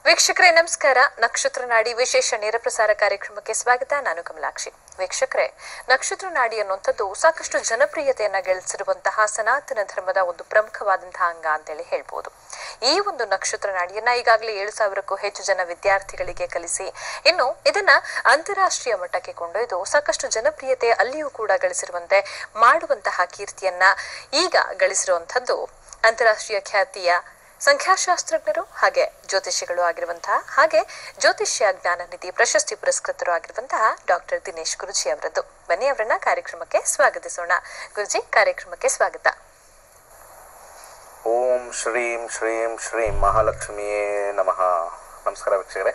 ವೀಕ್ಷಕರೇ ನಮಸ್ಕಾರ ನಕ್ಷತ್ರ ನಾಡಿ ವಿಶೇಷ ನೇರ ಪ್ರಸಾರ ಕಾರ್ಯಕ್ರಮಕ್ಕೆ ಸ್ವಾಗತ ನಾನು ಕಮಲಾಕ್ಷಿ ವೀಕ್ಷಕರೇ ನಕ್ಷತ್ರ ನಾಡಿ ಅನ್ನುವಂಥದ್ದು ಸಾಕಷ್ಟು ಜನಪ್ರಿಯತೆಯನ್ನ ಗಳಿಸಿರುವಂತಹ ಸನಾತನ ಧರ್ಮದ ಒಂದು ಪ್ರಮುಖವಾದಂತಹ ಅಂಗ ಅಂತೇಳಿ ಹೇಳ್ಬೋದು ಈ ಒಂದು ನಕ್ಷತ್ರ ನಾಡಿಯನ್ನ ಈಗಾಗಲೇ ಏಳು ಸಾವಿರಕ್ಕೂ ಹೆಚ್ಚು ಜನ ವಿದ್ಯಾರ್ಥಿಗಳಿಗೆ ಕಲಿಸಿ ಇನ್ನು ಇದನ್ನ ಅಂತಾರಾಷ್ಟ್ರೀಯ ಮಟ್ಟಕ್ಕೆ ಕೊಂಡೊಯ್ದು ಸಾಕಷ್ಟು ಜನಪ್ರಿಯತೆ ಅಲ್ಲಿಯೂ ಕೂಡ ಗಳಿಸಿರುವಂತೆ ಮಾಡುವಂತಹ ಕೀರ್ತಿಯನ್ನ ಈಗ ಗಳಿಸಿರುವಂಥದ್ದು ಅಂತಾರಾಷ್ಟ್ರೀಯ ಖ್ಯಾತಿಯ ಸಂಖ್ಯಾಶಾಸ್ತ್ರಜ್ಞರು ಹಾಗೆ ಜ್ಯೋತಿಷಿಗಳು ಆಗಿರುವಂತಹ ಹಾಗೆ ಜ್ಯೋತಿಷ್ಯ ಜ್ಞಾನ ನಿಧಿ ಪ್ರಶಸ್ತಿ ಪುರಸ್ಕೃತರು ಆಗಿರುವಂತಹ ಡಾಕ್ಟರ್ ದಿನೇಶ್ ಗುರುಜಿ ಅವರದ್ದು ಬನ್ನಿ ಅವರನ್ನ ಕಾರ್ಯಕ್ರಮಕ್ಕೆ ಸ್ವಾಗತಿಸೋಣ ಗುರುಜಿ ಕಾರ್ಯಕ್ರಮಕ್ಕೆ ಸ್ವಾಗತ ಓಂ ಶ್ರೀಂ ಶ್ರೀಂ ಶ್ರೀಂ ಮಹಾಲಕ್ಷ್ಮಿಯೇ ನಮಃ ನಮಸ್ಕಾರ ವೀಕ್ಷಕರೇ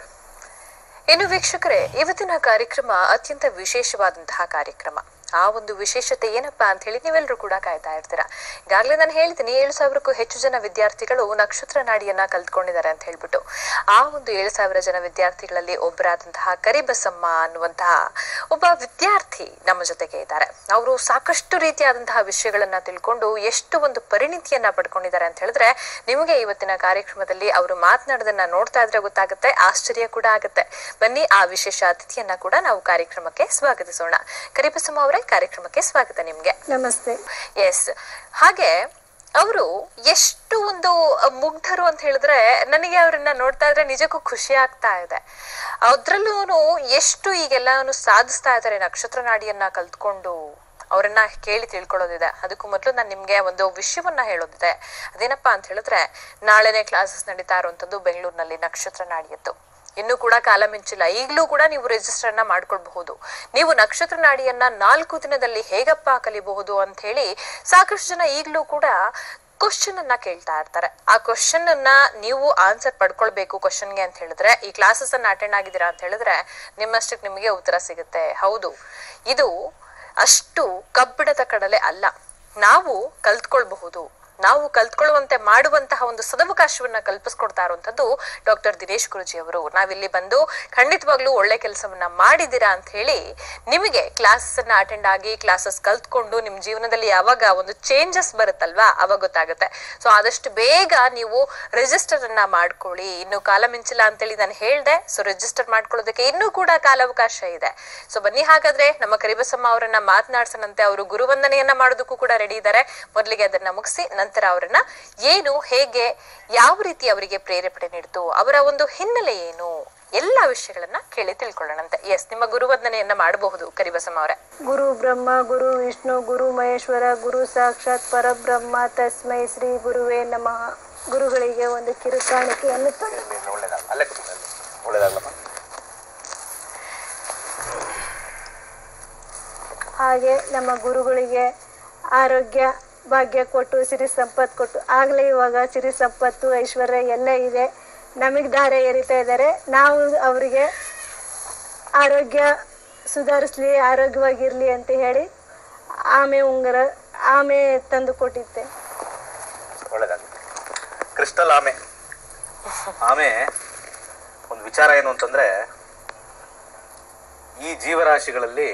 ಇನ್ನು ವೀಕ್ಷಕರೇ ಇವತ್ತಿನ ಕಾರ್ಯಕ್ರಮ ಅತ್ಯಂತ ವಿಶೇಷವಾದಂತಹ ಕಾರ್ಯಕ್ರಮ ಆ ಒಂದು ವಿಶೇಷತೆ ಏನಪ್ಪಾ ಅಂತ ಹೇಳಿ ನೀವೆಲ್ಲರೂ ಕೂಡ ಕಾಯ್ತಾ ಇರ್ತೀರಾ ಈಗಾಗಲೇ ನಾನು ಹೇಳ್ತೀನಿ ಏಳು ಸಾವಿರಕ್ಕೂ ಹೆಚ್ಚು ಜನ ವಿದ್ಯಾರ್ಥಿಗಳು ನಕ್ಷತ್ರ ನಾಡಿಯನ್ನ ಕಲ್ತ್ಕೊಂಡಿದ್ದಾರೆ ಅಂತ ಹೇಳ್ಬಿಟ್ಟು ಆ ಒಂದು ಏಳು ಸಾವಿರ ಜನ ವಿದ್ಯಾರ್ಥಿಗಳಲ್ಲಿ ಒಬ್ಬರಾದಂತಹ ಕರಿಬಸಮ್ಮ ಅನ್ನುವಂತಹ ಒಬ್ಬ ವಿದ್ಯಾರ್ಥಿ ನಮ್ಮ ಜೊತೆಗೆ ಇದ್ದಾರೆ ಅವರು ಸಾಕಷ್ಟು ರೀತಿಯಾದಂತಹ ವಿಷಯಗಳನ್ನ ತಿಳ್ಕೊಂಡು ಎಷ್ಟು ಒಂದು ಪರಿಣಿತಿಯನ್ನ ಪಡ್ಕೊಂಡಿದ್ದಾರೆ ಅಂತ ಹೇಳಿದ್ರೆ ನಿಮಗೆ ಇವತ್ತಿನ ಕಾರ್ಯಕ್ರಮದಲ್ಲಿ ಅವರು ಮಾತನಾಡೋದನ್ನ ನೋಡ್ತಾ ಇದ್ರೆ ಗೊತ್ತಾಗುತ್ತೆ ಆಶ್ಚರ್ಯ ಕೂಡ ಆಗುತ್ತೆ ಬನ್ನಿ ಆ ವಿಶೇಷ ಅತಿಥಿಯನ್ನ ಕೂಡ ನಾವು ಕಾರ್ಯಕ್ರಮಕ್ಕೆ ಸ್ವಾಗತಿಸೋಣ ಕರಿಬಸಮ್ಮ ಅವರೇ ಕಾರ್ಯಕ್ರಮಕ್ಕೆ ಸ್ವಾಗತ ನಿಮ್ಗೆ ನಮಸ್ತೆ ಎಸ್ ಹಾಗೆ ಅವರು ಎಷ್ಟು ಒಂದು ಮುಗ್ಧರು ಅಂತ ಹೇಳಿದ್ರೆ ನನಗೆ ಅವರನ್ನ ನೋಡ್ತಾ ಇದ್ರೆ ನಿಜಕ್ಕೂ ಖುಷಿ ಆಗ್ತಾ ಇದೆ ಅದ್ರಲ್ಲೂ ಎಷ್ಟು ಈಗೆಲ್ಲಾನು ಸಾಧಿಸ್ತಾ ಇದ್ದಾರೆ ನಕ್ಷತ್ರ ನಾಡಿಯನ್ನ ಕಲ್ತ್ಕೊಂಡು ಅವರನ್ನ ಕೇಳಿ ತಿಳ್ಕೊಳ್ಳೋದಿದೆ ಅದಕ್ಕೂ ಮೊದಲು ನಾನು ನಿಮ್ಗೆ ಒಂದು ವಿಷಯವನ್ನ ಹೇಳೋದಿದೆ ಅದೇನಪ್ಪಾ ಅಂತ ಹೇಳಿದ್ರೆ ನಾಳೆನೆ ಕ್ಲಾಸಸ್ ನಡೀತಾ ಇರುವಂತದ್ದು ಬೆಂಗಳೂರಿನಲ್ಲಿ ನಕ್ಷತ್ರ ನಾಡಿಯದ್ದು ಇನ್ನೂ ಕೂಡ ಕಾಲ ಮಿಂಚಿಲ್ಲ ಈಗಲೂ ಕೂಡ ನೀವು ರಿಜಿಸ್ಟರ್ ಅನ್ನ ಮಾಡ್ಕೊಳ್ಬಹುದು ನೀವು ನಕ್ಷತ್ರ ನಾಡಿಯನ್ನ ನಾಲ್ಕು ದಿನದಲ್ಲಿ ಹೇಗಪ್ಪ ಕಲಿಬಹುದು ಅಂತ ಹೇಳಿ ಸಾಕಷ್ಟು ಜನ ಈಗಲೂ ಕೂಡ ಕ್ವಶನ್ ಅನ್ನ ಕೇಳ್ತಾ ಇರ್ತಾರೆ ಆ ಕ್ವಶನ್ ಅನ್ನ ನೀವು ಆನ್ಸರ್ ಪಡ್ಕೊಳ್ಬೇಕು ಕ್ವಶನ್ಗೆ ಅಂತ ಹೇಳಿದ್ರೆ ಈ ಕ್ಲಾಸಸ್ ಅನ್ನ ಅಟೆಂಡ್ ಆಗಿದ್ದೀರಾ ಅಂತ ಹೇಳಿದ್ರೆ ನಿಮ್ಮಷ್ಟಕ್ಕೆ ನಿಮಗೆ ಉತ್ತರ ಸಿಗುತ್ತೆ ಹೌದು ಇದು ಅಷ್ಟು ಕಬ್ಬಿಣದ ಕಡಲೆ ಅಲ್ಲ ನಾವು ಕಲ್ತ್ಕೊಳ್ಬಹುದು ನಾವು ಕಲ್ತ್ಕೊಳ್ಳುವಂತೆ ಮಾಡುವಂತಹ ಒಂದು ಸದವಕಾಶವನ್ನ ಕಲ್ಪಿಸ್ಕೊಡ್ತಾ ಇರುವಂತದ್ದು ಡಾಕ್ಟರ್ ದಿನೇಶ್ ಗುರುಜಿ ಅವರು ನಾವಿಲ್ಲಿ ಬಂದು ಖಂಡಿತವಾಗ್ಲೂ ಒಳ್ಳೆ ಕೆಲಸವನ್ನ ಮಾಡಿದ್ದೀರಾ ಅಂತ ಹೇಳಿ ನಿಮಗೆ ಕ್ಲಾಸಸ್ ಅನ್ನ ಅಟೆಂಡ್ ಆಗಿ ಕ್ಲಾಸಸ್ ಕಲ್ತ್ಕೊಂಡು ನಿಮ್ ಜೀವನದಲ್ಲಿ ಯಾವಾಗ ಒಂದು ಚೇಂಜಸ್ ಬರುತ್ತಲ್ವಾ ಅವಾಗ ಗೊತ್ತಾಗುತ್ತೆ ಸೊ ಆದಷ್ಟು ಬೇಗ ನೀವು ರಿಜಿಸ್ಟರ್ ಅನ್ನ ಮಾಡ್ಕೊಳ್ಳಿ ಇನ್ನು ಕಾಲ ಮಿಂಚಿಲ್ಲ ಅಂತೇಳಿ ನಾನು ಹೇಳ್ದೆ ಸೊ ರಿಜಿಸ್ಟರ್ ಮಾಡ್ಕೊಳ್ಳೋದಕ್ಕೆ ಇನ್ನೂ ಕೂಡ ಕಾಲಾವಕಾಶ ಇದೆ ಸೊ ಬನ್ನಿ ಹಾಗಾದ್ರೆ ನಮ್ಮ ಕರಿಬಸಮ್ಮ ಅವರನ್ನ ಮಾತನಾಡ್ಸನಂತೆ ಅವರು ಗುರುವಂದನೆಯನ್ನ ಮಾಡೋದಕ್ಕೂ ಕೂಡ ರೆಡಿ ಇದ್ದಾರೆ ಮೊದಲಿಗೆ ಅದನ್ನ ಮುಗಿಸಿ ನಂತರ ಅವರನ್ನ ಏನು ಹೇಗೆ ಯಾವ ರೀತಿ ಅವರಿಗೆ ಪ್ರೇರೇಪಣೆ ನೀಡಿತು ಅವರ ಒಂದು ಹಿನ್ನೆಲೆ ಏನು ಎಲ್ಲ ವಿಷಯಗಳನ್ನ ಕೇಳಿ ತಿಳ್ಕೊಳ್ಳೋಣಂತೆ ಎಸ್ ನಿಮ್ಮ ಗುರುವಂದನೆಯನ್ನ ಮಾಡಬಹುದು ಕರಿಬಸಮ್ಮ ಅವರೇ ಗುರು ಬ್ರಹ್ಮ ಗುರು ವಿಷ್ಣು ಗುರು ಮಹೇಶ್ವರ ಗುರು ಸಾಕ್ಷಾತ್ ಪರಬ್ರಹ್ಮ ತಸ್ಮೈ ಶ್ರೀ ಗುರುವೇ ನಮಃ ಗುರುಗಳಿಗೆ ಒಂದು ಕಿರು ಕಾಣಿಕೆಯನ್ನು ತಂದೆ ಒಳ್ಳೇದಾಗ ಅಲ್ಲೇ ಕೂತ್ಕೊಳ್ಳಿ. ಒಳ್ಳೇದಾಗ್ಲಮ್ಮ ಹಾಗೆ ನಮ್ಮ ಗುರುಗಳಿಗೆ ಆರೋಗ್ಯ ಭಾಗ್ಯ ಕೊಟ್ಟು ಸಿರಿ ಸಂಪತ್ತು ಕೊಟ್ಟು ಆಗಲೇ ಇವಾಗ ಸಿರಿ ಸಂಪತ್ತು ಐಶ್ವರ್ಯ ಎಲ್ಲ ಇದೆ ನಮಗೆ ದಾರೆ ಎರಿತಾ ಇದ್ದಾರೆ ನಾವು ಅವರಿಗೆ ಆರೋಗ್ಯ ಸುಧಾರಿಸ್ಲಿ ಆರೋಗ್ಯವಾಗಿರಲಿ ಅಂತ ಹೇಳಿ ಆಮೆ ಉಂಗುರ ಆಮೆ ತಂದು ಕೊಟ್ಟಿದ್ದೆ ಒಳ್ಳೇದಾಗ್ಲಿ ಕ್ರಿಸ್ಟಲ್ ಆಮೆ ಆಮೆ ಒಂದು ವಿಚಾರ ಏನು ಅಂತಂದ್ರೆ ಈ ಜೀವರಾಶಿಗಳಲ್ಲಿ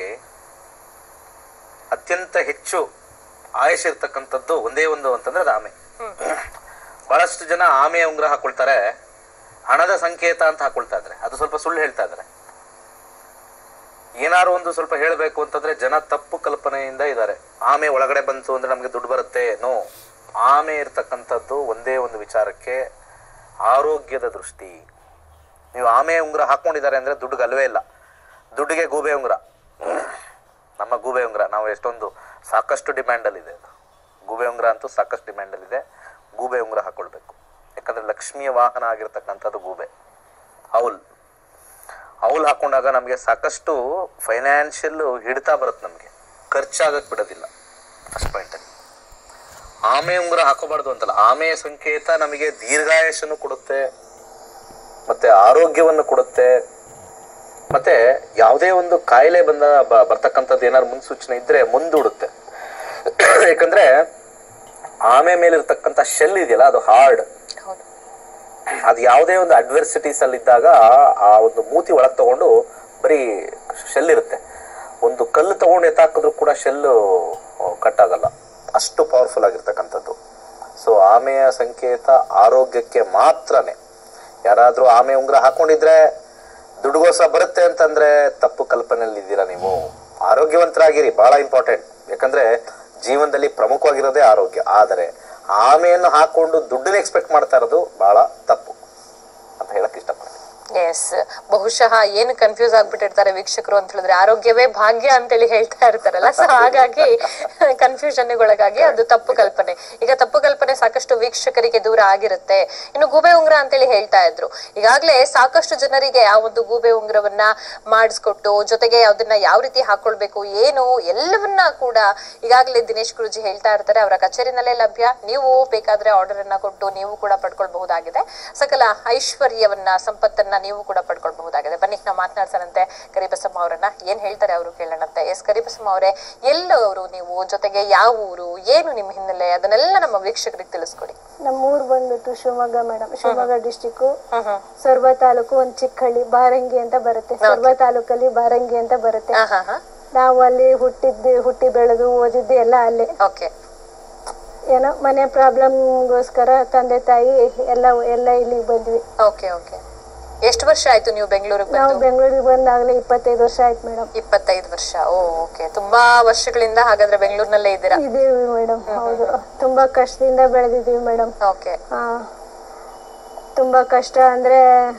ಅತ್ಯಂತ ಹೆಚ್ಚು ಆಯುಷ್ ಇರ್ತಕ್ಕಂಥದ್ದು ಒಂದೇ ಒಂದು ಅಂತಂದ್ರೆ ಅದು ಆಮೆ ಬಹಳಷ್ಟು ಜನ ಆಮೆ ಉಂಗುರ ಹಾಕೊಳ್ತಾರೆ ಹಣದ ಸಂಕೇತ ಅಂತ ಹಾಕೊಳ್ತಾ ಇದ್ರೆ ಅದು ಸ್ವಲ್ಪ ಸುಳ್ಳು ಹೇಳ್ತಾ ಇದ್ದಾರೆ ಏನಾರು ಒಂದು ಸ್ವಲ್ಪ ಹೇಳಬೇಕು ಅಂತಂದ್ರೆ ಜನ ತಪ್ಪು ಕಲ್ಪನೆಯಿಂದ ಇದ್ದಾರೆ ಆಮೆ ಒಳಗಡೆ ಬಂತು ಅಂದ್ರೆ ನಮಗೆ ದುಡ್ಡು ಬರುತ್ತೆ ನೋ ಆಮೆ ಇರ್ತಕ್ಕಂಥದ್ದು ಒಂದೇ ಒಂದು ವಿಚಾರಕ್ಕೆ ಆರೋಗ್ಯದ ದೃಷ್ಟಿ ನೀವು ಆಮೆ ಉಂಗುರ ಹಾಕೊಂಡಿದ್ದಾರೆ ಅಂದ್ರೆ ದುಡ್ಡುಗೆ ಅಲ್ವೇ ಇಲ್ಲ ದುಡ್ಡಿಗೆ ಗೂಬೆ ಉಂಗುರ ನಮ್ಮ ಗೂಬೆ ಉಂಗುರ ನಾವು ಎಷ್ಟೊಂದು ಸಾಕಷ್ಟು ಡಿಮ್ಯಾಂಡಲ್ಲಿ ಇದೆ ಅದು ಗೂಬೆ ಉಂಗುರ ಅಂತೂ ಸಾಕಷ್ಟು ಡಿಮ್ಯಾಂಡಲ್ಲಿ ಇದೆ ಗೂಬೆ ಉಂಗುರ ಹಾಕೊಳ್ಬೇಕು ಯಾಕಂದ್ರೆ ಲಕ್ಷ್ಮಿಯ ವಾಹನ ಆಗಿರ್ತಕ್ಕಂಥದ್ದು ಗೂಬೆ ಔಲ್ ಔಲ್ ಹಾಕೊಂಡಾಗ ನಮಗೆ ಸಾಕಷ್ಟು ಫೈನಾನ್ಷಿಯಲ್ ಹಿಡಿತಾ ಬರುತ್ತೆ ನಮಗೆ ಖರ್ಚಾಗಕ್ ಬಿಡೋದಿಲ್ಲ ಫಸ್ಟ್ ಪಾಯಿಂಟ್ ಆಮೆ ಉಂಗುರ ಹಾಕೋಬಾರ್ದು ಅಂತಲ್ಲ ಆಮೆ ಸಂಕೇತ ನಮಗೆ ದೀರ್ಘಾಯಸ್ಸನ್ನು ಕೊಡುತ್ತೆ ಮತ್ತೆ ಆರೋಗ್ಯವನ್ನು ಕೊಡುತ್ತೆ ಮತ್ತೆ ಯಾವುದೇ ಒಂದು ಕಾಯಿಲೆ ಬಂದ ಬ- ಬರ್ತಕ್ಕಂಥದ್ದು ಏನಾದ್ರು ಮುನ್ಸೂಚನೆ ಇದ್ರೆ ಮುಂದೂಡುತ್ತೆ ಯಾಕಂದ್ರೆ ಆಮೆ ಮೇಲಿರ್ತಕ್ಕಂಥ ಶೆಲ್ ಇದೆಯಲ್ಲ ಅದು ಹಾರ್ಡ್ ಹೌದು ಅದು ಯಾವುದೇ ಒಂದು ಅಡ್ವರ್ಸಿಟೀಸ್ ಅಲ್ಲಿ ಇದ್ದಾಗ ಆ ಒಂದು ಮೂತಿ ಒಳಗೆ ತಗೊಂಡು ಬರೀ ಶೆಲ್ ಇರುತ್ತೆ ಒಂದು ಕಲ್ಲು ತಗೊಂಡು ಎತ್ತಾಕಿದ್ರು ಕೂಡ ಶೆಲ್ಲು ಕಟ್ ಆಗಲ್ಲ ಅಷ್ಟು ಪವರ್ಫುಲ್ ಆಗಿರ್ತಕ್ಕಂಥದ್ದು ಸೊ ಆಮೆಯ ಸಂಕೇತ ಆರೋಗ್ಯಕ್ಕೆ ಮಾತ್ರನೇ ಯಾರಾದ್ರೂ ಆಮೆ ಉಂಗುರ ಹಾಕೊಂಡಿದ್ರೆ ದುಡ್ಡುಗೋಸ ಬರುತ್ತೆ ಅಂತಂದ್ರೆ ತಪ್ಪು ಕಲ್ಪನೆಯಲ್ಲಿ ಇದ್ದೀರಾ ನೀವು ಆರೋಗ್ಯವಂತರಾಗಿರಿ ಬಹಳ ಇಂಪಾರ್ಟೆಂಟ್ ಯಾಕಂದ್ರೆ ಜೀವನದಲ್ಲಿ ಪ್ರಮುಖವಾಗಿರೋದೇ ಆರೋಗ್ಯ ಆದರೆ ಆಮೆಯನ್ನು ಹಾಕೊಂಡು ದುಡ್ಡನ್ನ ಎಕ್ಸ್ಪೆಕ್ಟ್ ಮಾಡ್ತಾ ಇರೋದು ಬಹಳ ತಪ್ಪು ಅಂತ ಹೇಳಕ್ ಇಷ್ಟಪಡ್ತೀನಿ ಎಸ್ ಬಹುಶಃ ಏನು ಕನ್ಫ್ಯೂಸ್ ಆಗ್ಬಿಟ್ಟಿರ್ತಾರೆ ವೀಕ್ಷಕರು ಅಂತ ಹೇಳಿದ್ರೆ ಆರೋಗ್ಯವೇ ಭಾಗ್ಯ ಅಂತೇಳಿ ಹೇಳ್ತಾ ಇರ್ತಾರಲ್ಲ ಸೊ ಹಾಗಾಗಿ ಕನ್ಫ್ಯೂಷನ್ ಒಳಗಾಗಿ ಅದು ತಪ್ಪು ಕಲ್ಪನೆ ಈಗ ತಪ್ಪು ಕಲ್ಪನೆ ಸಾಕಷ್ಟು ವೀಕ್ಷಕರಿಗೆ ದೂರ ಆಗಿರುತ್ತೆ ಇನ್ನು ಗೂಬೆ ಉಂಗುರ ಅಂತೇಳಿ ಹೇಳ್ತಾ ಇದ್ರು ಈಗಾಗ್ಲೇ ಸಾಕಷ್ಟು ಜನರಿಗೆ ಆ ಒಂದು ಗೂಬೆ ಉಂಗುರವನ್ನ ಮಾಡಿಸ್ಕೊಟ್ಟು ಜೊತೆಗೆ ಅದನ್ನ ಯಾವ ರೀತಿ ಹಾಕೊಳ್ಬೇಕು ಏನು ಎಲ್ಲವನ್ನ ಕೂಡ ಈಗಾಗಲೇ ದಿನೇಶ್ ಗುರುಜಿ ಹೇಳ್ತಾ ಇರ್ತಾರೆ ಅವರ ಕಚೇರಿನಲ್ಲೇ ಲಭ್ಯ ನೀವು ಬೇಕಾದ್ರೆ ಆರ್ಡರ್ ಅನ್ನ ಕೊಟ್ಟು ನೀವು ಕೂಡ ಪಡ್ಕೊಳ್ಬಹುದಾಗಿದೆ ಸಕಲ ಐಶ್ವರ್ಯವನ್ನ ಸಂಪತ್ತನ್ನ ನೀವು ಕೂಡ ಪಡ್ಕೊಳ್ಬಹುದಾಗಿದೆ ಬನ್ನಿ ನಾವು ಮಾತನಾಡ್ಸೋಣಂತೆ ಕರಿಬಸಮ್ಮ ಅವರನ್ನ ಏನ್ ಹೇಳ್ತಾರೆ ಅವರು ಕೇಳೋಣಂತೆ ಎಸ್ ಕರಿಬಸಮ್ಮ ಅವರೇ ಎಲ್ಲವರು ನೀವು ಜೊತೆಗೆ ಯಾವ ಊರು ಏನು ನಿಮ್ಮ ಹಿನ್ನೆಲೆ ಅದನ್ನೆಲ್ಲ ನಮ್ಮ ವೀಕ್ಷಕರಿಗೆ ತಿಳಿಸ್ಕೊಡಿ ನಮ್ಮ ಊರು ಬಂದ್ಬಿಟ್ಟು ಶಿವಮೊಗ್ಗ ಮೇಡಮ್ ಶಿವಮೊಗ್ಗ ಡಿಸ್ಟಿಕ್ಕು ಹ್ಮ್ ಹ್ಮ್ ಸೊರಬ ತಾಲೂಕು ಒಂದು ಚಿಕ್ಕ ಹಳ್ಳಿ ಬಾರಂಗಿ ಅಂತ ಬರುತ್ತೆ ಸೊರಬ ತಾಲೂಕಲ್ಲಿ ಬಾರಂಗಿ ಅಂತ ಬರುತ್ತೆ ಹಾ ಹಾ ಹಾ ನಾವು ಅಲ್ಲಿ ಹುಟ್ಟಿದ್ದು ಹುಟ್ಟಿ ಬೆಳೆದು ಓದಿದ್ದು ಎಲ್ಲ ಅಲ್ಲೇ ಓಕೆ ಏನೋ ಮನೆ ಪ್ರಾಬ್ಲಮ್ಗೋಸ್ಕರ ತಂದೆ ತಾಯಿ ಎಲ್ಲ ಎಲ್ಲ ಇಲ್ಲಿಗೆ ಬಂದ್ವಿ ಓಕೆ ಓಕೆ ಎಷ್ಟು ವರ್ಷ ಆಯ್ತು ನೀವು ಬೆಂಗಳೂರಿಗೆ ನಾವು ಬಂದು ಬೆಂಗಳೂರಿಗೆ ಬಂದಾಗಲೇ ಇಪ್ಪತ್ತೈದು ವರ್ಷ ಆಯ್ತು ಮೇಡಮ್ ಇಪ್ಪತ್ತೈದು ವರ್ಷ ಓ ಓಕೆ ತುಂಬಾ ವರ್ಷಗಳಿಂದ ಹಾಗಾದ್ರೆ ಬೆಂಗಳೂರಿನಲ್ಲೇ ಇದ್ದೀರಾ ಇದೀವಿ ಮೇಡಮ್ ಹೌದು ತುಂಬಾ ಕಷ್ಟದಿಂದ ಬೆಳೆದಿದ್ದೀವಿ ಮೇಡಮ್ ಓಕೆ ತುಂಬಾ ಕಷ್ಟ ಅಂದ್ರೆ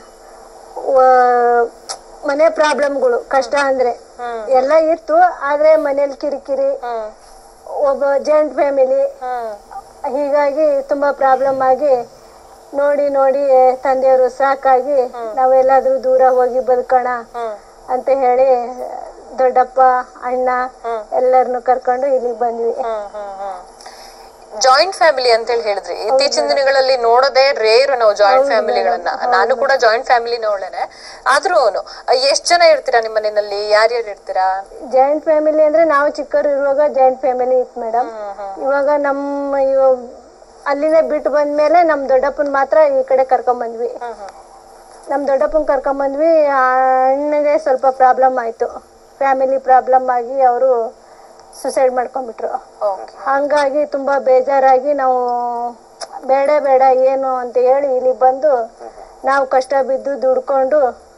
ವ- ಮನೆ ಪ್ರಾಬ್ಲಮ್ಗಳು ಕಷ್ಟ ಅಂದ್ರೆ ಹ್ಮ್. ಎಲ್ಲ ಇತ್ತು ಆದ್ರೆ ಮನೇಲಿ ಕಿರಿಕಿರಿ ಹ್ಮ್ ಒಬ್ಬ ಜಾಯಿಂಟ್ ಫ್ಯಾಮಿಲಿ ಹ್ಮ್ ಹೀಗಾಗಿ ತುಂಬಾ ಪ್ರಾಬ್ಲಮ್ ಆಗಿ ನೋಡಿ ನೋಡಿ ತಂದೆಯವರು ಸಾಕಾಗಿ ನಾವೆಲ್ಲಾದ್ರೂ ದೂರ ಹೋಗಿ ಬದುಕೋಣ ಹ್ಮ್ ಅಂತ ಹೇಳಿ ದೊಡ್ಡಪ್ಪ ಅಣ್ಣ ಎಲ್ಲರನ್ನು ಕರ್ಕೊಂಡು ಇಲ್ಲಿಗೆ ಬಂದ್ವಿ ಜಾಯಿಂಟ್ ಫ್ಯಾಮಿಲಿ ಅಂತ ಹೇಳಿ ಹೇಳಿದ್ರಿ ಇತ್ತೀಚಿನ ದಿನಗಳಲ್ಲಿ ನೋಡೋದೇ ರೇರು ನಾವು ಜಾಯಿಂಟ್ ಫ್ಯಾಮಿಲಿಗಳನ್ನ ನಾನು ಕೂಡ ಜಾಯಿಂಟ್ ಫ್ಯಾಮಿಲಿ ನೋಡೇನೆ ಆದ್ರೂ ಎಷ್ಟ್ ಜನ ಇರ್ತೀರಾ ನಿಮ್ಮ ಮನೆಯಲ್ಲಿ ಯಾರ್ಯಾರು ಇರ್ತೀರಾ ಜಾಯಿಂಟ್ ಫ್ಯಾಮಿಲಿ ಅಂದ್ರೆ ನಾವು ಚಿಕ್ಕವರು ಇರುವಾಗ ಜಾಯಿಂಟ್ ಫ್ಯಾಮಿಲಿ ಇತ್ತು ಮೇಡಮ್ ಇವಾಗ ನಮ್ಮ ಇವಾಗ ಅಲ್ಲಿಂದ ಬಿಟ್ಟು ಬಂದ್ಮೇಲೆ ನಮ್ ದೊಡ್ಡಪ್ಪನ್ ಮಾತ್ರ ಈ ಕಡೆ ಕರ್ಕೊಂಡ್ ಬಂದ್ವಿ ನಮ್ ದೊಡ್ಡಪ್ಪನ್ ಕರ್ಕೊಂಡ್ ಬಂದ್ವಿ ಆ ಅಣ್ಣಗೆ ಸ್ವಲ್ಪ ಪ್ರಾಬ್ಲಮ್ ಆಯ್ತು ಫ್ಯಾಮಿಲಿ ಪ್ರಾಬ್ಲಮ್ ಆಗಿ ಅವರು ಸುಸೈಡ್ ಮಾಡ್ಕೊಂಡ್ಬಿಟ್ರು ಓಕೆ ಹಂಗಾಗಿ ತುಂಬಾ ಬೇಜಾರಾಗಿ ನಾವು ಬೇಡ ಬೇಡ ಏನು ಅಂತ ಹೇಳಿ ಇಲ್ಲಿ ಬಂದು ನಾವು ಕಷ್ಟ ಬಿದ್ದು ದುಡ್ಕೊಂಡು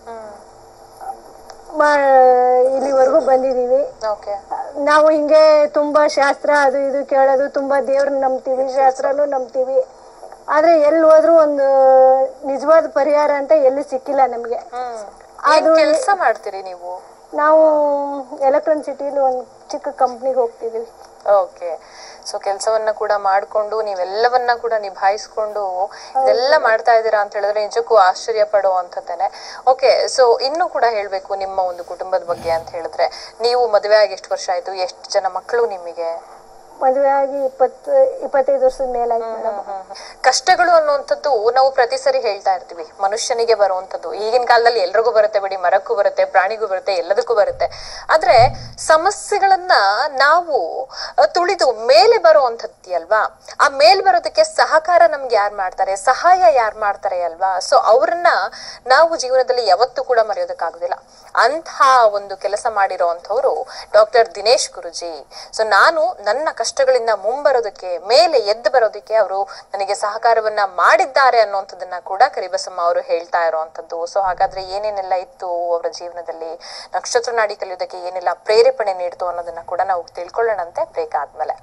ಮಾ- ಇಲ್ಲಿವರೆಗೂ ಬಂದಿದೀವಿ ಓಕೆ ನಾವು ಹಿಂಗೆ ತುಂಬಾ ಶಾಸ್ತ್ರ ಅದು ಇದು ಕೇಳೋದು ತುಂಬಾ ದೇವ್ರನ್ನ ನಂಬ್ತೀವಿ ಶಾಸ್ತ್ರನೂ ನಂಬ್ತೀವಿ ಆದ್ರೆ ಎಲ್ಲಿ ಹೋದ್ರು ಒಂದು ನಿಜವಾದ ಪರಿಹಾರ ಅಂತ ಎಲ್ಲಿ ಸಿಕ್ಕಿಲ್ಲ ನಮ್ಗೆ ಏನ್ ಕೆಲಸ ಮಾಡ್ತೀರಿ ನೀವು ನಾವು ಎಲೆಕ್ಟ್ರಾನ್ ಸಿಟಿಲಿ ಒಂದು ಚಿಕ್ಕ ಕಂಪ್ನಿಗೆ ಹೋಗ್ತಿದೀವಿ ಓಕೆ ಸೊ ಕೆಲಸವನ್ನ ಕೂಡ ಮಾಡ್ಕೊಂಡು ನೀವೆಲ್ಲವನ್ನ ಕೂಡ ನಿಭಾಯಿಸ್ಕೊಂಡು ಇದೆಲ್ಲ ಮಾಡ್ತಾ ಇದ್ದೀರಾ ಅಂತ ಹೇಳಿದ್ರೆ ನಿಜಕ್ಕೂ ಆಶ್ಚರ್ಯ ಪಡುವಂಥದ್ದೇನೆ ಓಕೆ ಸೊ ಇನ್ನು ಕೂಡ ಹೇಳ್ಬೇಕು ನಿಮ್ಮ ಒಂದು ಕುಟುಂಬದ ಬಗ್ಗೆ ಅಂತ ಹೇಳಿದ್ರೆ ನೀವು ಮದುವೆ ಆಗಿ ಎಷ್ಟು ವರ್ಷ ಆಯ್ತು ಎಷ್ಟು ಜನ ಮಕ್ಕಳು ನಿಮಗೆ ಮದುವೆ ಆಗಿ ಇಪ್ಪತ್ತು ಇಪ್ಪತ್ತೈದು ವರ್ಷದ ಮೇಲಾಯ್ತು ಮೇಡಮ್ ಕಷ್ಟಗಳು ಅನ್ನುವಂಥದ್ದು ನಾವು ಪ್ರತಿ ಸರಿ ಹೇಳ್ತಾ ಇರ್ತೀವಿ ಮನುಷ್ಯನಿಗೆ ಬರುವಂಥದ್ದು ಈಗಿನ ಕಾಲದಲ್ಲಿ ಎಲ್ರಿಗೂ ಬರುತ್ತೆ ಬಿಡಿ ಮರಕ್ಕೂ ಬರುತ್ತೆ ಪ್ರಾಣಿಗೂ ಬರುತ್ತೆ ಎಲ್ಲದಕ್ಕೂ ಬರುತ್ತೆ ಆದ್ರೆ ಸಮಸ್ಯೆಗಳನ್ನ ನಾವು ಅಹ್, ತುಳಿದು ಮೇಲೆ ಬರುವಂಥದ್ದು ಅಲ್ವಾ ಆ ಮೇಲ್ ಬರೋದಕ್ಕೆ ಸಹಕಾರ ನಮ್ಗೆ ಯಾರು ಮಾಡ್ತಾರೆ ಸಹಾಯ ಯಾರು ಮಾಡ್ತಾರೆ ಅಲ್ವಾ ಸೊ ಅವ್ರನ್ನ ನಾವು ಜೀವನದಲ್ಲಿ ಯಾವತ್ತೂ ಕೂಡ ಮರೆಯೋದಕ್ಕಾಗೋದಿಲ್ಲ ಅಂತಹ ಒಂದು ಕೆಲಸ ಮಾಡಿರೋವಂಥವ್ರು ಡಾಕ್ಟರ್ ದಿನೇಶ್ ಗುರುಜಿ ಸೊ ನಾನು ನನ್ನ ಕಷ್ಟಗಳಿಂದ ಮುಂಬರೋದಕ್ಕೆ ಮೇಲೆ ಎದ್ದು ಬರೋದಕ್ಕೆ ಅವರು ನನಗೆ ಸಹಕಾರವನ್ನ ಮಾಡಿದ್ದಾರೆ ಅನ್ನುವಂಥದ್ದನ್ನ ಕೂಡ ಕರಿಬಸಮ್ಮ ಅವರು ಹೇಳ್ತಾ ಇರುವಂತದ್ದು ಸೊ ಹಾಗಾದ್ರೆ ಏನೇನೆಲ್ಲ ಇತ್ತು ಅವರ ಜೀವನದಲ್ಲಿ ನಕ್ಷತ್ರ ನಾಡಿ ಕಲಿಯೋದಕ್ಕೆ ಏನೆಲ್ಲ ಪ್ರೇರೇಪಣೆ ನೀಡ್ತು ಅನ್ನೋದನ್ನ ಕೂಡ ನಾವು ತಿಳ್ಕೊಳ್ಳೋಣಂತೆ ಬ್ರೇಕ್ ಆದ್ಮೇಲೆ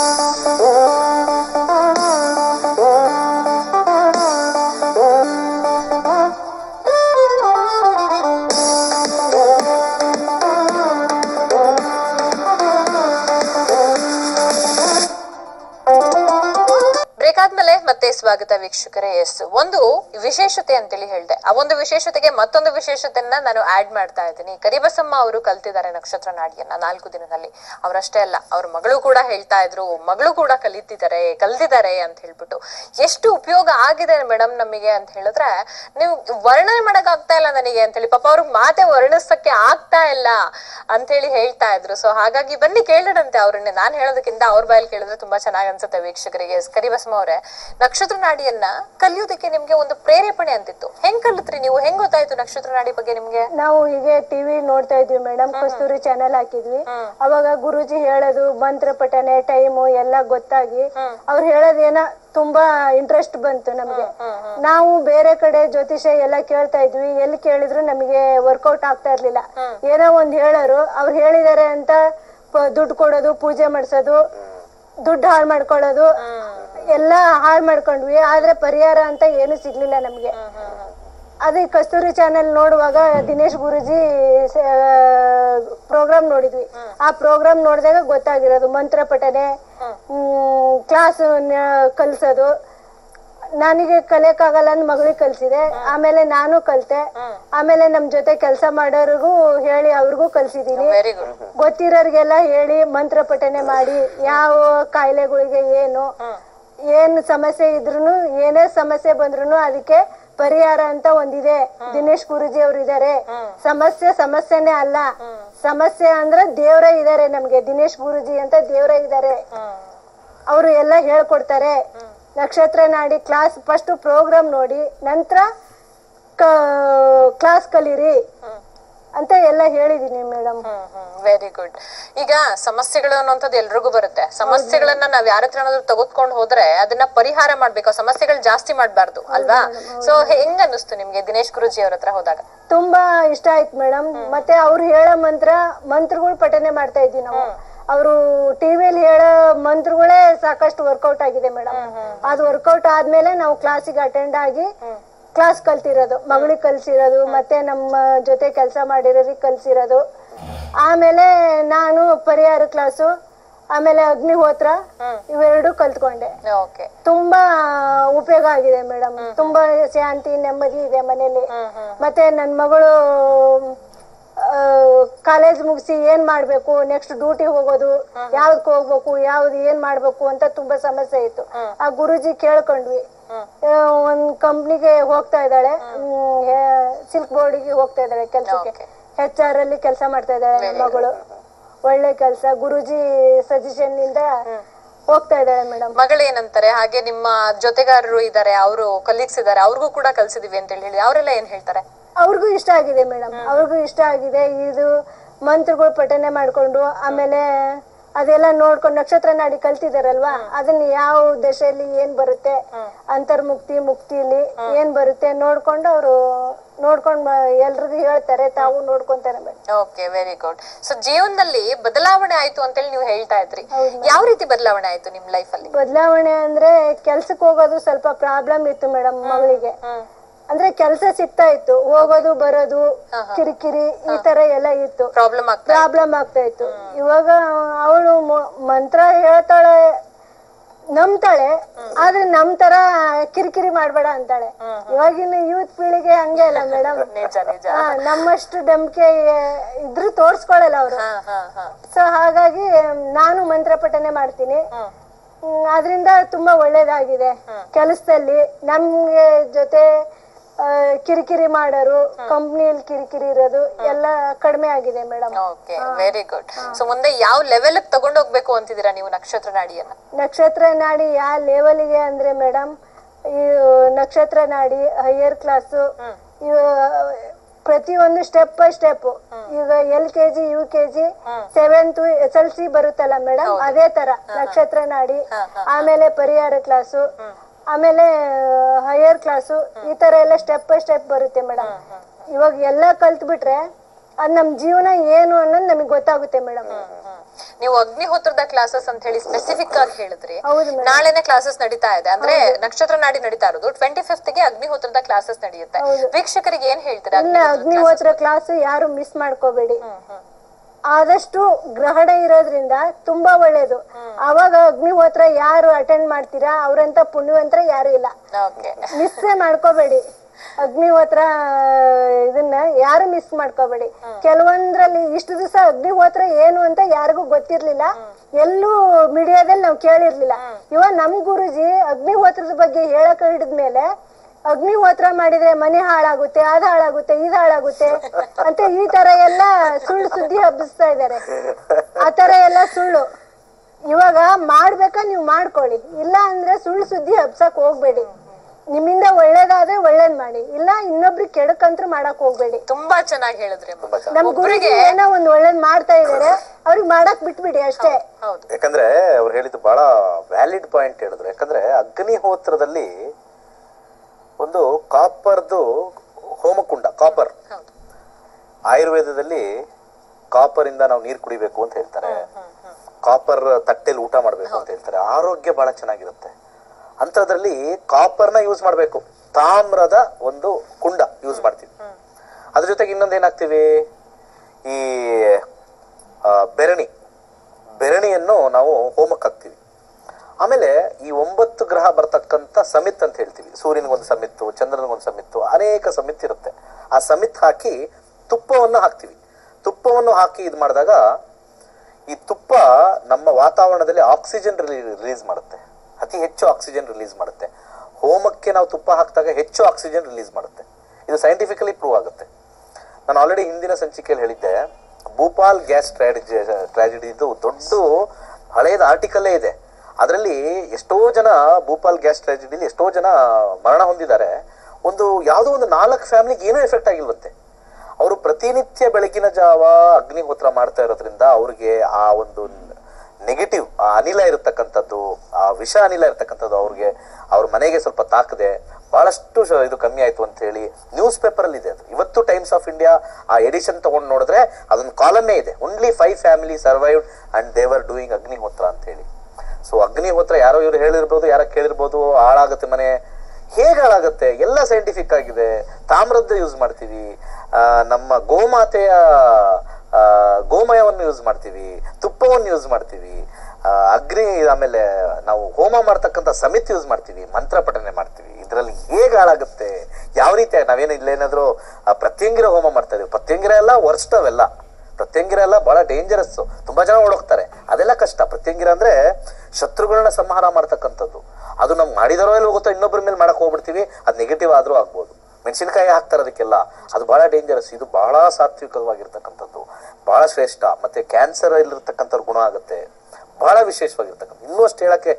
ಬ್ರೇಕ್ ಆದ್ಮೇಲೆ ಮತ್ತೆ ಸ್ವಾಗತ ವೀಕ್ಷಕರೇ ಎಸ್ ಒಂದು ವಿಶೇಷತೆ ಅಂತೇಳಿ ಹೇಳ್ದೆ ಆ ಒಂದು ವಿಶೇಷತೆಗೆ ಮತ್ತೊಂದು ವಿಶೇಷತೆಯನ್ನ ನಾನು ಆಡ್ ಮಾಡ್ತಾ ಇದ್ದೀನಿ ಕರಿಬಸಮ್ಮ ಅವರು ಕಲ್ತಿದ್ದಾರೆ ನಕ್ಷತ್ರ ನಾಡಿಯನ್ನ ನಾಲ್ಕು ದಿನದಲ್ಲಿ ಅವರಷ್ಟೇ ಅಲ್ಲ ಅವ್ರ ಮಗಳು ಕೂಡ ಹೇಳ್ತಾ ಇದ್ರು ಮಗಳು ಕೂಡ ಕಲಿತಿದ್ದಾರೆ ಕಲ್ತಿದ್ದಾರೆ ಅಂತ ಹೇಳ್ಬಿಟ್ಟು ಎಷ್ಟು ಉಪಯೋಗ ಆಗಿದೆ ಮೇಡಮ್ ನಮಗೆ ಅಂತ ಹೇಳಿದ್ರೆ ನೀವು ವರ್ಣನೆ ಮಾಡಕ್ ಆಗ್ತಾ ಇಲ್ಲ ನನಗೆ ಅಂತ ಹೇಳಿ ಪಾಪ ಅವ್ರಿಗೆ ಮಾತೆ ವರ್ಣಿಸಕ್ಕೆ ಆಗ್ತಾ ಇಲ್ಲ ಅಂತ ಹೇಳಿ ಹೇಳ್ತಾ ಇದ್ರು ಸೊ ಹಾಗಾಗಿ ಬನ್ನಿ ಕೇಳೋಣಂತೆ ಅವ್ರನ್ನೇ ನಾನ್ ಹೇಳೋದಕ್ಕಿಂತ ಅವ್ರ ಬಾಯಲ್ಲಿ ಕೇಳಿದ್ರೆ ತುಂಬಾ ಚೆನ್ನಾಗಿ ಅನ್ಸುತ್ತೆ ವೀಕ್ಷಕರಿಗೆ ಎಸ್ ಕರಿಬಸಮ್ಮ ಅವರೇ ನಕ್ಷತ್ರ ನಾಡಿಯನ್ನ ಕಲಿಯೋದಕ್ಕೆ ನಿಮ್ಗೆ ಒಂದು ಪ್ರೇರೇಪಣೆ ಅಂತಿತ್ತು ಹೆಂಗ್ ಕಲಿತ್ರಿ ನೀವು ಹೆಂಗ್ ಗೊತ್ತಾಯ್ತು ನಕ್ಷತ್ರ ನಾಡಿ ಬಗ್ಗೆ ನಿಮ್ಗೆ ನಾವು ಹೀಗೆ ಟಿವಿ ನೋಡ್ತಾ ಇದ್ವಿ ಮೇಡಮ್ ಕಸ್ತೂರಿ ಚಾನೆಲ್ ಹಾಕಿದ್ವಿ ಅವಾಗ ಗುರುಜಿ ಹೇಳೋದು ಮಂತ್ರ ಪಠನೆ ಟೈಮು ಎಲ್ಲ ಗೊತ್ತಾಗಿ ಅವ್ರು ಹೇಳೋದೇನ ತುಂಬಾ ಇಂಟ್ರೆಸ್ಟ್ ಬಂತು ನಮಗೆ ನಾವು ಬೇರೆ ಕಡೆ ಜ್ಯೋತಿಷ ಎಲ್ಲ ಕೇಳ್ತಾ ಇದ್ವಿ ಎಲ್ಲಿ ಕೇಳಿದ್ರು ನಮಗೆ ವರ್ಕೌಟ್ ಆಗ್ತಾ ಇರ್ಲಿಲ್ಲ ಏನೋ ಒಂದ್ ಹೇಳೋರು ಅವ್ರು ಹೇಳಿದಾರೆ ಅಂತ ಪ- ದುಡ್ಡು ಕೊಡೋದು ಪೂಜೆ ಮಾಡ್ಸೋದು ದುಡ್ಡು ಹಾಳು ಮಾಡ್ಕೊಳ್ಳೋದು ಎಲ್ಲ ಹಾಳು ಮಾಡ್ಕೊಂಡ್ವಿ ಆದ್ರೆ ಪರಿಹಾರ ಅಂತ ಏನು ಸಿಗ್ಲಿಲ್ಲ ನಮ್ಗೆ ಅದೇ ಕಸ್ತೂರಿ ಚಾನೆಲ್ ನೋಡುವಾಗ ದಿನೇಶ್ ಗುರುಜಿ ಪ್ರೋಗ್ರಾಮ್ ನೋಡಿದ್ವಿ ಆ ಪ್ರೋಗ್ರಾಮ್ ನೋಡಿದಾಗ ಗೊತ್ತಾಗಿರೋದು ಮಂತ್ರ ಪಠನೆ ಕ್ಲಾಸ್ ಕಲ್ಸೋದು ನನಗೆ ಕಲಿಯಕ್ಕಾಗಲ್ಲ ಅಂತ ಮಗಳಿಗೆ ಕಲ್ಸಿದೆ ಆಮೇಲೆ ನಾನು ಕಲ್ತೆ ಆಮೇಲೆ ನಮ್ ಜೊತೆ ಕೆಲಸ ಮಾಡೋರಿಗೂ ಹೇಳಿ ಅವ್ರಿಗೂ ಕಲ್ಸಿದೀನಿ ವೆರಿ ಗುಡ್ ಗೊತ್ತಿರೋರಿಗೆಲ್ಲ ಹೇಳಿ ಮಂತ್ರ ಪಠನೆ ಮಾಡಿ ಯಾವ ಕಾಯಿಲೆಗಳಿಗೆ ಏನು ಏನ್ ಸಮಸ್ಯೆ ಇದ್ರೂನು ಏನೇ ಸಮಸ್ಯೆ ಬಂದ್ರು ಅದಕ್ಕೆ ಪರಿಹಾರ ಅಂತ ಒಂದಿದೆ ದಿನೇಶ್ ಗುರುಜಿ ಅವ್ರು ಇದಾರೆ ಸಮಸ್ಯೆ ಸಮಸ್ಯೆನೇ ಅಲ್ಲ ಸಮಸ್ಯೆ ಅಂದ್ರೆ ದೇವ್ರೇ ಇದಾರೆ ನಮ್ಗೆ ದಿನೇಶ್ ಗುರುಜಿ ಅಂತ ದೇವ್ರೇ ಇದಾರೆ ಅವರು ಎಲ್ಲ ಹೇಳ್ಕೊಡ್ತಾರೆ ನಕ್ಷತ್ರ ನಾಡಿ ಕ್ಲಾಸ್ ಫಸ್ಟ್ ಪ್ರೋಗ್ರಾಮ್ ನೋಡಿ ನಂತರ ಕ್ಲಾಸ್ ಕಲೀರಿ ಅಂತ ಎಲ್ಲ ಹೇಳಿದೀನಿ ಮೇಡಮ್ ವೆರಿ ಗುಡ್ ಈಗ ಸಮಸ್ಯೆಗಳು ಅನ್ನುವಂಥದ್ದು ಎಲ್ರಿಗೂ ಬರುತ್ತೆ ಸಮಸ್ಯೆಗಳನ್ನ ನಾವ್ ಯಾರ ಹತ್ರನಾದ್ರೂ ತೆಗೆದುಕೊಂಡು ಹೋದ್ರೆ ಅದನ್ನ ಪರಿಹಾರ ಮಾಡ್ಬೇಕು ಆ ಸಮಸ್ಯೆಗಳು ಜಾಸ್ತಿ ಮಾಡ್ಬಾರ್ದು ಅಲ್ವಾ ಸೊ ಹೆಂಗ್ ಅನ್ನಿಸ್ತು ನಿಮ್ಗೆ ದಿನೇಶ್ ಗುರುಜಿ ಅವ್ರ ಹತ್ರ ಹೋದಾಗ ತುಂಬಾ ಇಷ್ಟ ಆಯ್ತು ಮೇಡಮ್ ಮತ್ತೆ ಅವ್ರು ಹೇಳೋ ಮಂತ್ರ ಮಂತ್ರಗಳು ಪಠನೆ ಮಾಡ್ತಾ ಇದ್ವಿ ನಾವು ಅವರು ಟಿವಿಯಲ್ಲಿ ಹೇಳೋ ಮಂತ್ರಗಳೇ ಸಾಕಷ್ಟು ವರ್ಕೌಟ್ ಆಗಿದೆ ಮೇಡಮ್ ಅದು ವರ್ಕೌಟ್ ಆದ್ಮೇಲೆ ನಾವು ಕ್ಲಾಸಿಗೆ ಅಟೆಂಡ್ ಆಗಿ ಕ್ಲಾಸ್ ಕಲ್ತಿರೋದು ಮಗಳಿಗೆ ಕಲ್ಸಿರೋದು ಮತ್ತೆ ನಮ್ಮ ಜೊತೆ ಕೆಲಸ ಮಾಡಿರೋರಿಗೆ ಕಲ್ಸಿರೋದು ಆಮೇಲೆ ನಾನು ಪರಿಹಾರ ಕ್ಲಾಸು ಆಮೇಲೆ ಅಗ್ನಿಹೋತ್ರ ಇವೆರಡು ಕಲ್ತ್ಕೊಂಡೆ ಓಕೆ ತುಂಬಾ ಉಪಯೋಗ ಆಗಿದೆ ಮೇಡಮ್ ತುಂಬಾ ಶಾಂತಿ ನೆಮ್ಮದಿ ಇದೆ ಮನೇಲಿ ಮತ್ತೆ ನನ್ ಮಗಳು ಕಾಲೇಜ್ ಮುಗಿಸಿ ಏನ್ ಮಾಡ್ಬೇಕು ನೆಕ್ಸ್ಟ್ ಡ್ಯೂಟಿ ಹೋಗೋದು ಯಾವ್ದಕ್ ಹೋಗ್ಬೇಕು ಯಾವ್ದು ಏನ್ ಮಾಡ್ಬೇಕು ಅಂತ ತುಂಬಾ ಸಮಸ್ಯೆ ಇತ್ತು ಆ ಗುರುಜಿ ಕೇಳ್ಕೊಂಡ್ವಿ ಆ, ಒಂದ್ ಕಂಪ್ನಿಗೆ ಹೋಗ್ತಾ ಇದ್ದಾಳೆ ಸಿಲ್ಕ್ ಬೋರ್ಡಿಗೆ ಹೋಗ್ತಾ ಇದ್ದಾಳೆ ಕೆಲ್ಸಕ್ಕೆ ಹೆಚ್ ಆರ್ ಅಲ್ಲಿ ಕೆಲಸ ಮಾಡ್ತಾ ಇದ್ದಾಳೆ ನನ್ ಮಗಳು ಒಳ್ಳೆ ಕೆಲಸ ಗುರುಜಿ ಸಜೆಷನ್ ಇಂದ ಹೋಗ್ತಾ ಇದ್ದಾಳೆ ಮೇಡಮ್ ಮಗಳೇನಂತಾರೆ ಹಾಗೆ ನಿಮ್ಮ ಜೊತೆಗಾರರು ಇದಾರೆ ಅವರು ಕಲೀಗ್ಸ್ ಇದಾರೆ ಅವ್ರಿಗೂ ಕೂಡ ಕಲ್ಸಿದೀವಿ ಅಂತ ಹೇಳಿ ಅವರೆಲ್ಲ ಏನ್ ಹೇಳ್ತಾರೆ ಅವ್ರಿಗೂ ಇಷ್ಟ ಆಗಿದೆ ಮೇಡಮ್ ಅವ್ರಿಗೂ ಇಷ್ಟ ಆಗಿದೆ ಇದು ಮಂತ್ರಗಳು ಪಠನೆ ಮಾಡ್ಕೊಂಡು ಆಮೇಲೆ ಅದೆಲ್ಲ ನೋಡ್ಕೊಂಡು ನಕ್ಷತ್ರ ನಾಡಿ ಕಲ್ತಿದಾರಲ್ವಾ ಅದನ್ನ ಯಾವ ದಶೆಯಲ್ಲಿ ಏನ್ ಬರುತ್ತೆ ಅಂತರ್ಮುಕ್ತಿ ಮುಕ್ತಿಲಿ ಏನ್ ಬರುತ್ತೆ ನೋಡ್ಕೊಂಡು ಅವರು ನೋಡ್ಕೊಂಡ್ ಎಲ್ರಿಗೂ ಹೇಳ್ತಾರೆ ತಾವು ನೋಡ್ಕೊಂತಾರೆ madam okay very good so ಜೀವನದಲ್ಲಿ ಬದಲಾವಣೆ ಆಯ್ತು ಅಂತೇಳಿ ನೀವು ಹೇಳ್ತಾ ಇದ್ರಿ ಯಾವ ರೀತಿ ಬದಲಾವಣೆ ಆಯ್ತು ನಿಮ್ ಲೈಫ್ ಅಲ್ಲಿ ಬದಲಾವಣೆ ಅಂದ್ರೆ ಕೆಲ್ಸಕ್ಕೆ ಹೋಗೋದು ಸ್ವಲ್ಪ ಪ್ರಾಬ್ಲಮ್ ಇತ್ತು ಮೇಡಮ್ ಮಗಳಿಗೆ ಅಂದ್ರೆ ಕೆಲಸ ಸಿಗ್ತಾ ಇತ್ತು ಹೋಗೋದು ಬರೋದು ಕಿರಿಕಿರಿ ಈ ತರ ಎಲ್ಲ ಇತ್ತು ಪ್ರಾಬ್ಲಮ್ ಆಗ್ತಾ ಪ್ರಾಬ್ಲಮ್ ಆಗ್ತಾ ಇತ್ತು ಇವಾಗ ಅವಳು ಮಂತ್ರ ಹೇಳ್ತಾಳೆ ನಂಬ್ತಾಳೆ ಆದ್ರೆ ನಮ್ ತರ ಕಿರಿಕಿರಿ ಮಾಡ್ಬೇಡ ಅಂತಾಳೆ ಇವಾಗಿನ ಯೂತ್ ಪೀಳಿಗೆ ಹಂಗೆ ಅಲ್ಲ ಮೇಡಮ್ ನಿಜ ನಿಜ ನಮ್ಮಷ್ಟು ನಂಬಿಕೆ ಇದ್ರು ತೋರ್ಸ್ಕೊಳಲ್ಲ ಅವರು ಹಾ ಹಾ ಹಾ ಸೊ ಹಾಗಾಗಿ ನಾನು ಮಂತ್ರ ಪಠನೆ ಮಾಡ್ತೀನಿ ಹ್ಮ್, ಅದ್ರಿಂದ ತುಂಬಾ ಒಳ್ಳೇದಾಗಿದೆ ಕೆಲಸದಲ್ಲಿ ನಮ್ಗೆ ಜೊತೆ ಆ, ಕಿರಿಕಿರಿ ಮಾಡೋರು ಕಂಪ್ನಿಯಲ್ಲಿ ಕಿರಿಕಿರಿ ಇರೋದು ಎಲ್ಲ ಕಡಿಮೆ ಆಗಿದೆ madam okay very good so ಮುಂದೆ ಯಾವ ಲೆವೆಲ್ ತಗೊಂಡೋಗ್ಬೇಕು ಅಂತಿದ್ದೀರಾ ನೀವು ನಕ್ಷತ್ರ ನಾಡಿಯನ್ನ ನಕ್ಷತ್ರ ನಾಡಿ ಯಾವ ಲೆವೆಲ್ಗೆ ಅಂದ್ರೆ ಮೇಡಮ್ ಈ ನಕ್ಷತ್ರ ನಾಡಿ ಹೈಯರ್ ಕ್ಲಾಸು ಪ್ರತಿಯೊಂದು ಸ್ಟೆಪ್ ಬೈ ಸ್ಟೆಪ್ ಈಗ L K G U K G seventh S L C ಬರುತ್ತಲ್ಲ ಮೇಡಮ್ ಅದೇ ತರ ನಕ್ಷತ್ರ ನಾಡಿ ಆಮೇಲೆ ಪರಿಹಾರ ಕ್ಲಾಸು ಆಮೇಲೆ ಹೈಯರ್ ಕ್ಲಾಸು ಈ ತರ ಎಲ್ಲ ಸ್ಟೆಪ್ ಬೈ ಸ್ಟೆಪ್ ಬರುತ್ತೆ ಮೇಡಮ್ ಇವಾಗ ಎಲ್ಲ ಕಲ್ತ್ ಬಿಟ್ರೆ ಅದ್ ನಮ್ ಜೀವನ ಏನು ಅನ್ನೋದು ನಮಗೆ ಗೊತ್ತಾಗುತ್ತೆ ಮೇಡಮ್ ನೀವು ಅಗ್ನಿಹೋತ್ರದ ಕ್ಲಾಸಸ್ ಅಂತ ಹೇಳಿ ಸ್ಪೆಸಿಫಿಕ್ ಆಗಿ ಹೇಳಿದ್ರಿ ಹೌದು ಮೇಡಮ್ ನಾಳೆನೆ ಕ್ಲಾಸಸ್ ನಡೀತಾ ಇದೆ ಅಂದ್ರೆ ನಕ್ಷತ್ರ ನಾಡಿ ನಡೀತಾ ಇರೋದು ಟ್ವೆಂಟಿ ಫಿಫ್ತ್ ಗೆ ಅಗ್ನಿಹೋತ್ರದ ಕ್ಲಾಸಸ್ ನಡೆಯುತ್ತೆ ವೀಕ್ಷಕರಿಗೆ ಏನ್ ಹೇಳ್ತೀರಾ ಇಲ್ಲ ಅಗ್ನಿಹೋತ್ರ ಕ್ಲಾಸ್ ಯಾರು ಮಿಸ್ ಮಾಡ್ಕೋಬೇಡಿ ಆದಷ್ಟು ಗ್ರಹಣ ಇರೋದ್ರಿಂದ ತುಂಬಾ ಒಳ್ಳೇದು ಅವಾಗ ಅಗ್ನಿಹೋತ್ರ ಯಾರು ಅಟೆಂಡ್ ಮಾಡ್ತೀರಾ ಅವ್ರಂತ ಪುಣ್ಯವಂತರ ಯಾರು ಇಲ್ಲ ಓಕೆ ಮಿಸ್ಸೇ ಮಾಡ್ಕೋಬೇಡಿ ಅಗ್ನಿಹೋತ್ರ ಇದನ್ನ ಯಾರು ಮಿಸ್ ಮಾಡ್ಕೋಬೇಡಿ ಕೆಲವೊಂದ್ರಲ್ಲಿ ಇಷ್ಟು ದಿವಸ ಅಗ್ನಿಹೋತ್ರ ಏನು ಅಂತ ಯಾರಿಗೂ ಗೊತ್ತಿರ್ಲಿಲ್ಲ ಎಲ್ಲೂ ಮೀಡಿಯಾದಲ್ಲಿ ನಾವು ಕೇಳಿರ್ಲಿಲ್ಲ ಇವಾಗ ನಮ್ ಗುರುಜಿ ಅಗ್ನಿಹೋತ್ರದ ಬಗ್ಗೆ ಹೇಳಕ್ ಹಿಡಿದ್ಮೇಲೆ ಅಗ್ನಿಹೋತ್ರ ಮಾಡಿದ್ರೆ ಮನೆ ಹಾಳಾಗುತ್ತೆ ಅದ್ ಹಾಳಾಗುತ್ತೆ ಇದ್ ಹಾಳಾಗುತ್ತೆ ಅಂತ ಈ ತರ ಎಲ್ಲ ಸುಳ್ಳು ಸುದ್ದಿ ಹಬ್ಬಿಸ್ತಾ ಇದಾರೆ ಆ ತರ ಎಲ್ಲ ಸುಳ್ಳು ಇವಾಗ ಮಾಡ್ಬೇಕಾ ನೀವು ಮಾಡ್ಕೊಳ್ಳಿ ಇಲ್ಲ ಅಂದ್ರೆ ಸುಳ್ಳು ಸುದ್ದಿ ಹಬ್ಸಕ್ ಹೋಗ್ಬೇಡಿ ನಿಮ್ಮಿಂದ ಒಳ್ಳೇದಾದ್ರೆ ಒಳ್ಳೇದ್ ಮಾಡಿ ಇಲ್ಲ ಇನ್ನೊಬ್ರಿಗೆ ಕೆಡಕಂತ್ರ ಮಾಡಕ್ ಹೋಗ್ಬೇಡಿ ತುಂಬಾ ಚೆನ್ನಾಗಿ ಹೇಳಿದ್ರಿ ಅಮ್ಮ. ನಮ್ ಗುರುಜಿ ಏನೋ ಒಂದ್ ಒಳ್ಳೇದ್ ಮಾಡ್ತಾ ಇದಾರೆ ಅವ್ರಿಗೆ ಮಾಡಕ್ ಬಿಟ್ಬಿಡಿ ಅಷ್ಟೇ ಹೌದು ಯಾಕಂದ್ರೆ ಅವ್ರು ಹೇಳಿದ್ದು ಬಹಳ ವ್ಯಾಲಿಡ್ ಪಾಯಿಂಟ್ ಹೇಳಿದ್ರು ಯಾಕಂದ್ರೆ ಅಗ್ನಿಹೋತ್ರದಲ್ಲಿ ಒಂದು ಕಾಪರ್ದು ಹೋಮಕುಂಡ ಕಾಪರ್ ಹೌದು ಆಯುರ್ವೇದದಲ್ಲಿ ಕಾಪರ್ ಇಂದ ನಾವು ನೀರು ಕುಡಿಬೇಕು ಅಂತ ಹೇಳ್ತಾರೆ ಕಾಪರ್ ತಟ್ಟೆಲಿ ಊಟ ಮಾಡ್ಬೇಕು ಅಂತ ಹೇಳ್ತಾರೆ ಆರೋಗ್ಯ ಬಹಳ ಚೆನ್ನಾಗಿರುತ್ತೆ ಅಂಥದ್ರಲ್ಲಿ ಕಾಪರ್ನ ಯೂಸ್ ಮಾಡಬೇಕು ತಾಮ್ರದ ಒಂದು ಕುಂಡ ಯೂಸ್ ಮಾಡ್ತೀವಿ ಅದ್ರ ಜೊತೆಗೆ ಇನ್ನೊಂದು ಏನಾಗ್ತೀವಿ ಈ ಆ, ಬೆರಣಿ ಬೆರಣಿಯನ್ನು ನಾವು ಹೋಮಕ್ಕೆ ಹಾಕ್ತೀವಿ ಆಮೇಲೆ ಈ ಒಂಬತ್ತು ಗ್ರಹ ಬರ್ತಕ್ಕಂಥ ಸಮಿತ್ ಅಂತ ಹೇಳ್ತೀವಿ ಸೂರ್ಯನಿಗೊಂದು ಸಮಿತ್ತು ಚಂದ್ರನಿಗೊಂದು ಸಮಿತ್ತು ಅನೇಕ ಸಮಿತ್ ಇರುತ್ತೆ ಆ ಸಮಿತ್ ಹಾಕಿ ತುಪ್ಪವನ್ನು ಹಾಕ್ತೀವಿ ತುಪ್ಪವನ್ನು ಹಾಕಿ ಇದು ಮಾಡಿದಾಗ ಈ ತುಪ್ಪ ನಮ್ಮ ವಾತಾವರಣದಲ್ಲಿ ಆಕ್ಸಿಜನ್ ರಿಲೀಸ್ ಮಾಡುತ್ತೆ ಅತಿ ಹೆಚ್ಚು ಆಕ್ಸಿಜನ್ ರಿಲೀಸ್ ಮಾಡುತ್ತೆ ಹೋಮಕ್ಕೆ ನಾವು ತುಪ್ಪ ಹಾಕಿದಾಗ ಹೆಚ್ಚು ಆಕ್ಸಿಜನ್ ರಿಲೀಸ್ ಮಾಡುತ್ತೆ ಇದು ಸೈಂಟಿಫಿಕಲಿ ಪ್ರೂವ್ ಆಗುತ್ತೆ ನಾನು ಆಲ್ರೆಡಿ ಹಿಂದಿನ ಸಂಚಿಕೆಯಲ್ಲಿ ಹೇಳಿದ್ದೆ ಭೂಪಾಲ್ ಗ್ಯಾಸ್ ಟ್ರಾಜಿಡಿ ಟ್ರಾಜಿಡಿದು ದೊಡ್ಡ ಹಳೆಯದ ಆರ್ಟಿಕಲ್ಲೇ ಇದೆ ಅದರಲ್ಲಿ ಎಷ್ಟೋ ಜನ ಭೂಪಾಲ್ ಗ್ಯಾಸ್ ಟ್ರಾಜಿಡಿಲಿ ಎಷ್ಟೋ ಜನ ಮರಣ ಹೊಂದಿದ್ದಾರೆ ಒಂದು ಯಾವುದೋ ಒಂದು ನಾಲ್ಕು ಫ್ಯಾಮಿಲಿಗೆ ಏನೂ ಎಫೆಕ್ಟ್ ಆಗಿಲ್ವಂತೆ ಅವರು ಪ್ರತಿನಿತ್ಯ ಬೆಳಗಿನ ಜಾವ ಅಗ್ನಿಹೋತ್ರ ಮಾಡ್ತಾ ಇರೋದ್ರಿಂದ ಅವ್ರಿಗೆ ಆ ಒಂದು ನೆಗೆಟಿವ್ ಆ ಅನಿಲ ಇರತಕ್ಕಂಥದ್ದು ಆ ವಿಷ ಅನಿಲ ಇರತಕ್ಕಂಥದ್ದು ಅವ್ರಿಗೆ ಅವ್ರ ಮನೆಗೆ ಸ್ವಲ್ಪ ತಾಕದೆ ಬಹಳಷ್ಟು ಶ- ಇದು ಕಮ್ಮಿ ಆಯ್ತು ಅಂತ ಹೇಳಿ ನ್ಯೂಸ್ ಪೇಪರ್ ಅಲ್ಲಿ ಇದೆ ಅದು ಇವತ್ತು ಟೈಮ್ಸ್ ಆಫ್ ಇಂಡಿಯಾ ಆ ಎಡಿಷನ್ ತಗೊಂಡು ನೋಡಿದ್ರೆ ಅದೊಂದು ಕಾಲನ್ನೇ ಇದೆ only five family survived and they were doing Agnihotra ಅಂತ ಹೇಳಿ ಸೊ ಅಗ್ನಿಹೋತ್ರ ಯಾರೋ ಇವ್ರು ಹೇಳಿರ್ಬೋದು ಯಾರೋ ಕೇಳಿರ್ಬೋದು ಹಾಳಾಗುತ್ತೆ ಮನೆ ಹೇಗೆ ಹಾಳಾಗುತ್ತೆ ಎಲ್ಲ ಸೈಂಟಿಫಿಕ್ ಆಗಿದೆ ತಾಮ್ರದ್ದು ಯೂಸ್ ಮಾಡ್ತೀವಿ ಆ, ನಮ್ಮ ಗೋಮಾತೆಯ ಆ, ಗೋಮಯವನ್ನು ಯೂಸ್ ಮಾಡ್ತೀವಿ ತುಪ್ಪವನ್ನು ಯೂಸ್ ಮಾಡ್ತೀವಿ ಆ, ಅಗ್ನಿ ಆಮೇಲೆ ನಾವು ಹೋಮ ಮಾಡ್ತಕ್ಕಂಥ ಸಮಿತಿ ಯೂಸ್ ಮಾಡ್ತೀವಿ ಮಂತ್ರ ಪಠನೆ ಮಾಡ್ತೀವಿ ಇದರಲ್ಲಿ ಹೇಗೆ ಹಾಳಾಗುತ್ತೆ ಯಾವ ರೀತಿ ನಾವೇನು ಇಲ್ಲೇನಾದ್ರೂ ಆ, ಪ್ರತ್ಯಂಗಿರ ಹೋಮ ಮಾಡ್ತಾ ಇದೀವಿ ಪ್ರತ್ಯಂಗಿರ ಎಲ್ಲ ವರ್ಸ್ಟ್ ಅವೆಲ್ಲ ಪ್ರತ್ಯಂಗಿರ ಎಲ್ಲ ಬಹಳ ಡೇಂಜರಸ್ ತುಂಬಾ ಜನ ಓಡೋಗ್ತಾರೆ ಅದೆಲ್ಲ ಕಷ್ಟ ಪ್ರತ್ಯಂಗಿರ ಅಂದ್ರೆ ಶತ್ರುಗಳನ್ನ ಸಂಹಾರ ಮಾಡ್ತಕ್ಕಂಥದ್ದು ಅದು ನಮ್ಗೆ ಮಾಡಿದಾರೋ ಇಲ್ಲ ಗೊತ್ತೋ ಇನ್ನೊಬ್ಬರ ಮೇಲೆ ಮಾಡಕ್ ಹೋಗ್ಬಿಡ್ತೀವಿ ಅದು ನೆಗೆಟಿವ್ ಆದ್ರೂ ಆಗ್ಬೋದು ಮೆಣಸಿನಕಾಯಿ ಹಾಕ್ತಾರೆ ಅದಕ್ಕೆಲ್ಲ ಅದು ಬಹಳ ಡೇಂಜರಸ್ ಇದು ಬಹಳ ಸಾತ್ವಿಕವಾಗಿರ್ತಕ್ಕಂಥದ್ದು ಬಹಳ ಶ್ರೇಷ್ಠ ಮತ್ತೆ ಕ್ಯಾನ್ಸರ್ ಇಲ್ಲಿರ್ತಕ್ಕಂಥವ್ರ ಗುಣ ಆಗುತ್ತೆ ಬಹಳ ವಿಶೇಷವಾಗಿರ್ತಕ್ಕಂಥ ಇನ್ನೂ ಅಷ್ಟು ಹೇಳಕ್ಕೆ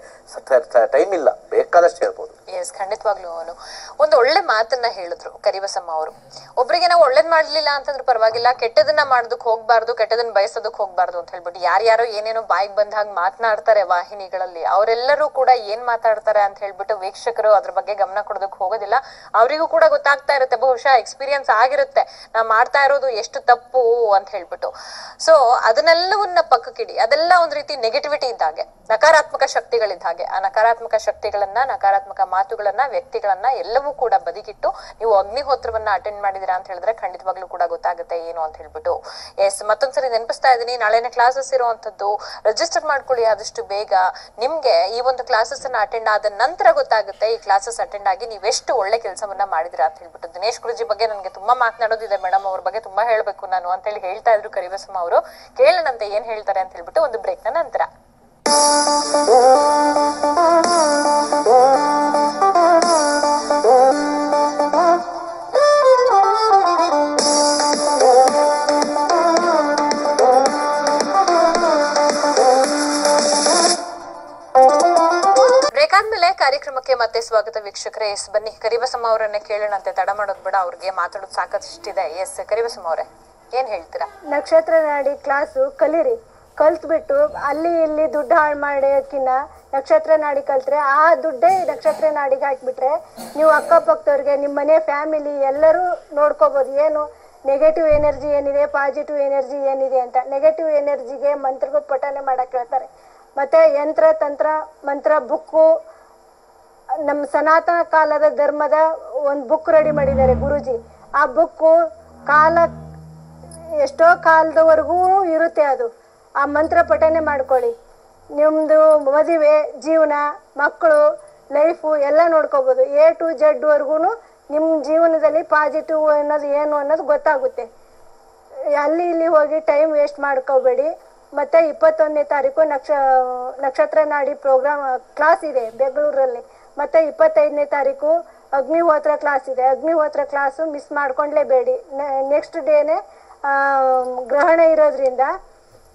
ಟೈಮ್ ಇಲ್ಲ ಬೇಕಾದಷ್ಟು ಹೇಳ್ಬೋದು ಎಸ್ ಖಂಡಿತವಾಗ್ಲೂ ಅವನು ಒಂದು ಒಳ್ಳೆ ಮಾತನ್ನ ಹೇಳಿದ್ರು ಕರಿಬಸಮ್ಮ ಅವರು ಒಬ್ರಿಗೆ ನಾವು ಒಳ್ಳೇದ್ ಮಾಡ್ಲಿಲ್ಲ ಅಂತಂದ್ರೆ ಪರವಾಗಿಲ್ಲ ಕೆಟ್ಟದನ್ನ ಮಾಡೋದಕ್ ಹೋಗ್ಬಾರ್ದು ಕೆಟ್ಟದನ್ನ ಬಯಸೋದಕ್ ಹೋಗ್ಬಾರ್ದು ಅಂತ ಹೇಳ್ಬಿಟ್ಟು ಯಾರ್ಯಾರೋ ಏನೇನೋ ಬಾಯಿಗೆ ಬಂದ ಹಾಗೆ ಮಾತನಾಡ್ತಾರೆ ವಾಹಿನಿಗಳಲ್ಲಿ ಅವರೆಲ್ಲರೂ ಕೂಡ ಏನ್ ಮಾತಾಡ್ತಾರೆ ಅಂತ ಹೇಳ್ಬಿಟ್ಟು ವೀಕ್ಷಕರು ಅದ್ರ ಬಗ್ಗೆ ಗಮನ ಕೊಡೋದಕ್ ಹೋಗೋದಿಲ್ಲ ಅವರಿಗೂ ಕೂಡ ಗೊತ್ತಾಗ್ತಾ ಇರುತ್ತೆ ಬಹುಶಃ ಎಕ್ಸ್ಪೀರಿಯನ್ಸ್ ಆಗಿರುತ್ತೆ ನಾ ಮಾಡ್ತಾ ಇರೋದು ಎಷ್ಟು ತಪ್ಪು ಅಂತ ಹೇಳ್ಬಿಟ್ಟು ಸೊ ಅದನ್ನೆಲ್ಲವನ್ನ ಪಕ್ಕಕ್ಕಿಡಿ ಅದೆಲ್ಲ ಒಂದ್ ರೀತಿ ನೆಗೆಟಿವಿಟಿ ಇದ್ದಾಗೆ ನಕಾರಾತ್ಮಕ ಶಕ್ತಿಗಳಿದ್ದ ಹಾಗೆ ಆ ನಕಾರಾತ್ಮಕ ಶಕ್ತಿಗಳನ್ನ ನಕಾರಾತ್ಮಕ ಮಾತುಗಳನ್ನ ವ್ಯಕ್ತಿಗಳನ್ನ ಎಲ್ಲವೂ ಕೂಡ ಬದಿಗಿಟ್ಟು ನೀವು ಅಗ್ನಿಹೋತ್ರವನ್ನ ಅಟೆಂಡ್ ಮಾಡಿದಿರಾ ಅಂತ ಹೇಳಿದ್ರೆ ಖಂಡಿತವಾಗ್ಲೂ ಕೂಡ ಗೊತ್ತಾಗುತ್ತೆ ಏನು ಅಂತ ಹೇಳ್ಬಿಟ್ಟು ಎಸ್ ಮತ್ತೊಂದ್ಸರಿ ನೆನಪಿಸ್ತಾ ಇದೀನಿ ನಾಳೆನ ಕ್ಲಾಸಸ್ ಇರುವಂತದ್ದು ರಿಜಿಸ್ಟರ್ ಮಾಡ್ಕೊಳ್ಳಿ ಆದಷ್ಟು ಬೇಗ ನಿಮ್ಗೆ ಈ ಒಂದು ಕ್ಲಾಸಸ್ ಅನ್ನ ಅಟೆಂಡ್ ಆದ ನಂತರ ಗೊತ್ತಾಗುತ್ತೆ ಈ ಕ್ಲಾಸಸ್ ಅಟೆಂಡ್ ಆಗಿ ನೀವೆಷ್ಟು ಒಳ್ಳೆ ಕೆಲಸವನ್ನ ಮಾಡಿದಿರಾ ಅಂತ ಹೇಳ್ಬಿಟ್ಟು ದಿನೇಶ್ ಗುರುಜಿ ಬಗ್ಗೆ ನನಗೆ ತುಂಬಾ ಮಾತನಾಡೋದಿದೆ ಮೇಡಮ್ ಅವ್ರ ಬಗ್ಗೆ ತುಂಬಾ ಹೇಳ್ಬೇಕು ನಾನು ಅಂತ ಹೇಳಿ ಹೇಳ್ತಾ ಇದ್ರು ಕರಿಬಸಮ್ಮ ಅವರು ಕೇಳೋಣಂತೆ ಏನ್ ಹೇಳ್ತಾರೆ ಅಂತ ಹೇಳ್ಬಿಟ್ಟು ಒಂದು ಬ್ರೇಕ್ ನ ನಂತರ ಬ್ರೇಕ್ ಆದ್ಮೇಲೆ ಕಾರ್ಯಕ್ರಮಕ್ಕೆ ಮತ್ತೆ ಸ್ವಾಗತ ವೀಕ್ಷಕರೇ ಎಸ್ ಬನ್ನಿ ಕರಿಬಸಮ್ಮ ಅವರನ್ನೇ ಕೇಳೋಣಂತೆ ತಡ ಮಾಡೋದ್ ಬೇಡ ಅವ್ರಿಗೆ ಮಾತಾಡೋದು ಸಾಕಷ್ಟಿದೆ ಎಸ್ ಕರಿಬಸಮ್ಮ ಅವರೇ ಏನ್ ಹೇಳ್ತೀರಾ ನಕ್ಷತ್ರ ನಾಡಿ ಕ್ಲಾಸು ಕಲೀರಿ ಕಲ್ತ್ಬಿಟ್ಟು ಅಲ್ಲಿ ಇಲ್ಲಿ ದುಡ್ಡು ಹಾಳು ಮಾಡೋಕ್ಕಿನ್ನ ನಕ್ಷತ್ರ ನಾಡಿ ಕಲ್ತ್ರೆ ಆ ದುಡ್ಡೇ ನಕ್ಷತ್ರ ನಾಡಿಗೆ ಹಾಕ್ಬಿಟ್ರೆ ನೀವು ಅಕ್ಕಪಕ್ಕದವ್ರಿಗೆ ನಿಮ್ಮ ಮನೆ ಫ್ಯಾಮಿಲಿ ಎಲ್ಲರೂ ನೋಡ್ಕೋಬೋದು ಏನು ನೆಗೆಟಿವ್ ಎನರ್ಜಿ ಏನಿದೆ ಪಾಸಿಟಿವ್ ಎನರ್ಜಿ ಏನಿದೆ ಅಂತ ನೆಗೆಟಿವ್ ಎನರ್ಜಿಗೆ ಮಂತ್ರಗಳು ಪಠನೆ ಮಾಡಕ್ಕೆ ಹೇಳ್ತಾರೆ ಮತ್ತೆ ಯಂತ್ರ ತಂತ್ರ ಮಂತ್ರ ಬುಕ್ಕು ನಮ್ಮ ಸನಾತನ ಕಾಲದ ಧರ್ಮದ ಒಂದು ಬುಕ್ ರೆಡಿ ಮಾಡಿದ್ದಾರೆ ಗುರುಜಿ ಆ ಬುಕ್ಕು ಕಾಲ ಎಷ್ಟೋ ಕಾಲದವರೆಗೂ ಇರುತ್ತೆ ಅದು ಆ ಮಂತ್ರ ಪಠನೆ ಮಾಡ್ಕೊಳ್ಳಿ ನಿಮ್ಮದು ಮದುವೆ ಜೀವನ ಮಕ್ಕಳು ಲೈಫು ಎಲ್ಲ ನೋಡ್ಕೋಬೋದು ಎ ಟು ಜೆಡ್ ವರ್ಗು ನಿಮ್ಮ ಜೀವನದಲ್ಲಿ ಪಾಸಿಟಿವ್ ಅನ್ನೋದು ಏನು ಅನ್ನೋದು ಗೊತ್ತಾಗುತ್ತೆ ಅಲ್ಲಿ ಇಲ್ಲಿ ಹೋಗಿ ಟೈಮ್ ವೇಸ್ಟ್ ಮಾಡ್ಕೋಬೇಡಿ ಮತ್ತೆ ಇಪ್ಪತ್ತೊಂದನೇ ತಾರೀಕು ನಕ್ಷ ನಕ್ಷತ್ರ ನಾಡಿ ಪ್ರೋಗ್ರಾಮ್ ಕ್ಲಾಸ್ ಇದೆ ಬೆಂಗಳೂರಲ್ಲಿ ಮತ್ತೆ ಇಪ್ಪತ್ತೈದನೇ ತಾರೀಕು ಅಗ್ನಿಹೋತ್ರ ಕ್ಲಾಸ್ ಇದೆ ಅಗ್ನಿಹೋತ್ರ ಕ್ಲಾಸು ಮಿಸ್ ಮಾಡ್ಕೊಂಡ್ಲೇಬೇಡಿ ನೆಕ್ಸ್ಟ್ ಡೇನೆ ಗ್ರಹಣ ಇರೋದ್ರಿಂದ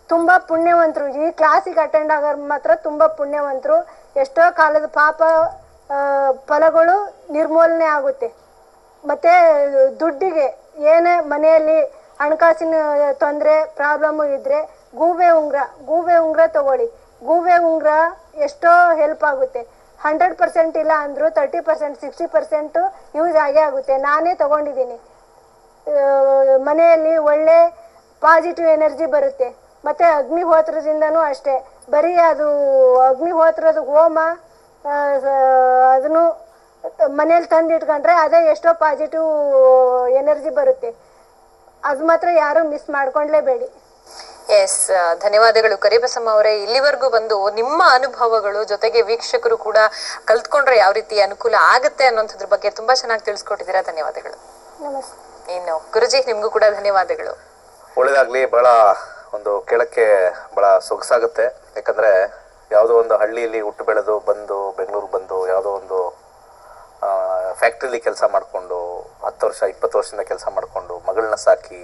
ತುಂಬಾ ಪುಣ್ಯವಂತರು ಈ ಕ್ಲಾಸಿಗೆ ಅಟೆಂಡ್ ಆಗೋರು ಮಾತ್ರ ತುಂಬಾ ಪುಣ್ಯವಂತರು ಎಷ್ಟೋ ಕಾಲದ ಪಾಪ ಆ, ಫಲಗಳು ನಿರ್ಮೂಲನೆ ಆಗುತ್ತೆ ಮತ್ತೆ ದುಡ್ಡಿಗೆ ಏನೇ ಮನೆಯಲ್ಲಿ ಹಣಕಾಸಿನ ತೊಂದರೆ ಪ್ರಾಬ್ಲಮ್ ಇದ್ರೆ ಗೂಬೆ ಉಂಗ್ರ ಗೂಬೆ ಉಂಗ್ರ ತಗೊಳ್ಳಿ ಗೂಬೆ ಉಂಗ್ರ ಎಷ್ಟೋ ಹೆಲ್ಪ್ ಆಗುತ್ತೆ ಹಂಡ್ರೆಡ್ ಪರ್ಸೆಂಟ್ ಇಲ್ಲ ಅಂದ್ರು thirty percent sixty percent use ಆಗೇ ಆಗುತ್ತೆ ನಾನೇ ತಗೊಂಡಿದ್ದೀನಿ ಆ, ಮನೆಯಲ್ಲಿ ಒಳ್ಳೆ ಪಾಸಿಟಿವ್ ಎನರ್ಜಿ ಬರುತ್ತೆ ಮತ್ತೆ ಅಗ್ನಿಹೋತ್ರದಿಂದನೂ ಅಷ್ಟೇ ಬರೀ ಅದು ಅಗ್ನಿಹೋತ್ರದ ಹೋಮ ಆ, ಸ- ಅದನ್ನು ಮನೇಲಿ ತಂದು ಇಟ್ಕೊಂಡ್ರೆ ಅದೇ ಎಷ್ಟೋ ಪಾಸಿಟಿವ್ ಎನರ್ಜಿ ಬರುತ್ತೆ ಅದು ಮಾತ್ರ ಯಾರು ಮಿಸ್ ಮಾಡ್ಕೊಂಡ್ಲೇಬೇಡಿ ಎಸ್ ಧನ್ಯವಾದಗಳು ಕರಿಬಸಮ್ಮ ಅವರೇ ಇಲ್ಲಿವರೆಗೂ ಬಂದು ನಿಮ್ಮ ಅನುಭವಗಳು ಜೊತೆಗೆ ವೀಕ್ಷಕರು ಕೂಡ ಕಲ್ತ್ಕೊಂಡ್ರೆ ಯಾವ ರೀತಿ ಅನುಕೂಲ ಆಗುತ್ತೆ ಅನ್ನೋಂಥದ್ರ ಬಗ್ಗೆ ತುಂಬಾ ಚೆನ್ನಾಗಿ ತಿಳಿಸ್ಕೊಟ್ಟಿದ್ದೀರಾ ಧನ್ಯವಾದಗಳು ನಮಸ್ತೆ ಇನ್ನು ಗುರುಜಿ ನಿಮ್ಗೂ ಕೂಡ ಧನ್ಯವಾದಗಳು ಒಳ್ಳೇದಾಗ್ಲಿ ಬಹಳ ಒಂದು ಕೇಳಕ್ಕೆ ಬಹಳ ಸೊಗಸಾಗುತ್ತೆ ಯಾಕಂದ್ರೆ ಯಾವುದೋ ಒಂದು ಹಳ್ಳಿಯಲ್ಲಿ ಹುಟ್ಟು ಬೆಳೆದು ಬಂದು ಬೆಂಗಳೂರು ಬಂದು ಯಾವುದೋ ಒಂದು ಫ್ಯಾಕ್ಟ್ರಿಲಿ ಕೆಲಸ ಮಾಡಿಕೊಂಡು ಹತ್ತು ವರ್ಷ ಇಪ್ಪತ್ತು ವರ್ಷದಿಂದ ಕೆಲಸ ಮಾಡಿಕೊಂಡು ಮಗಳನ್ನ ಸಾಕಿ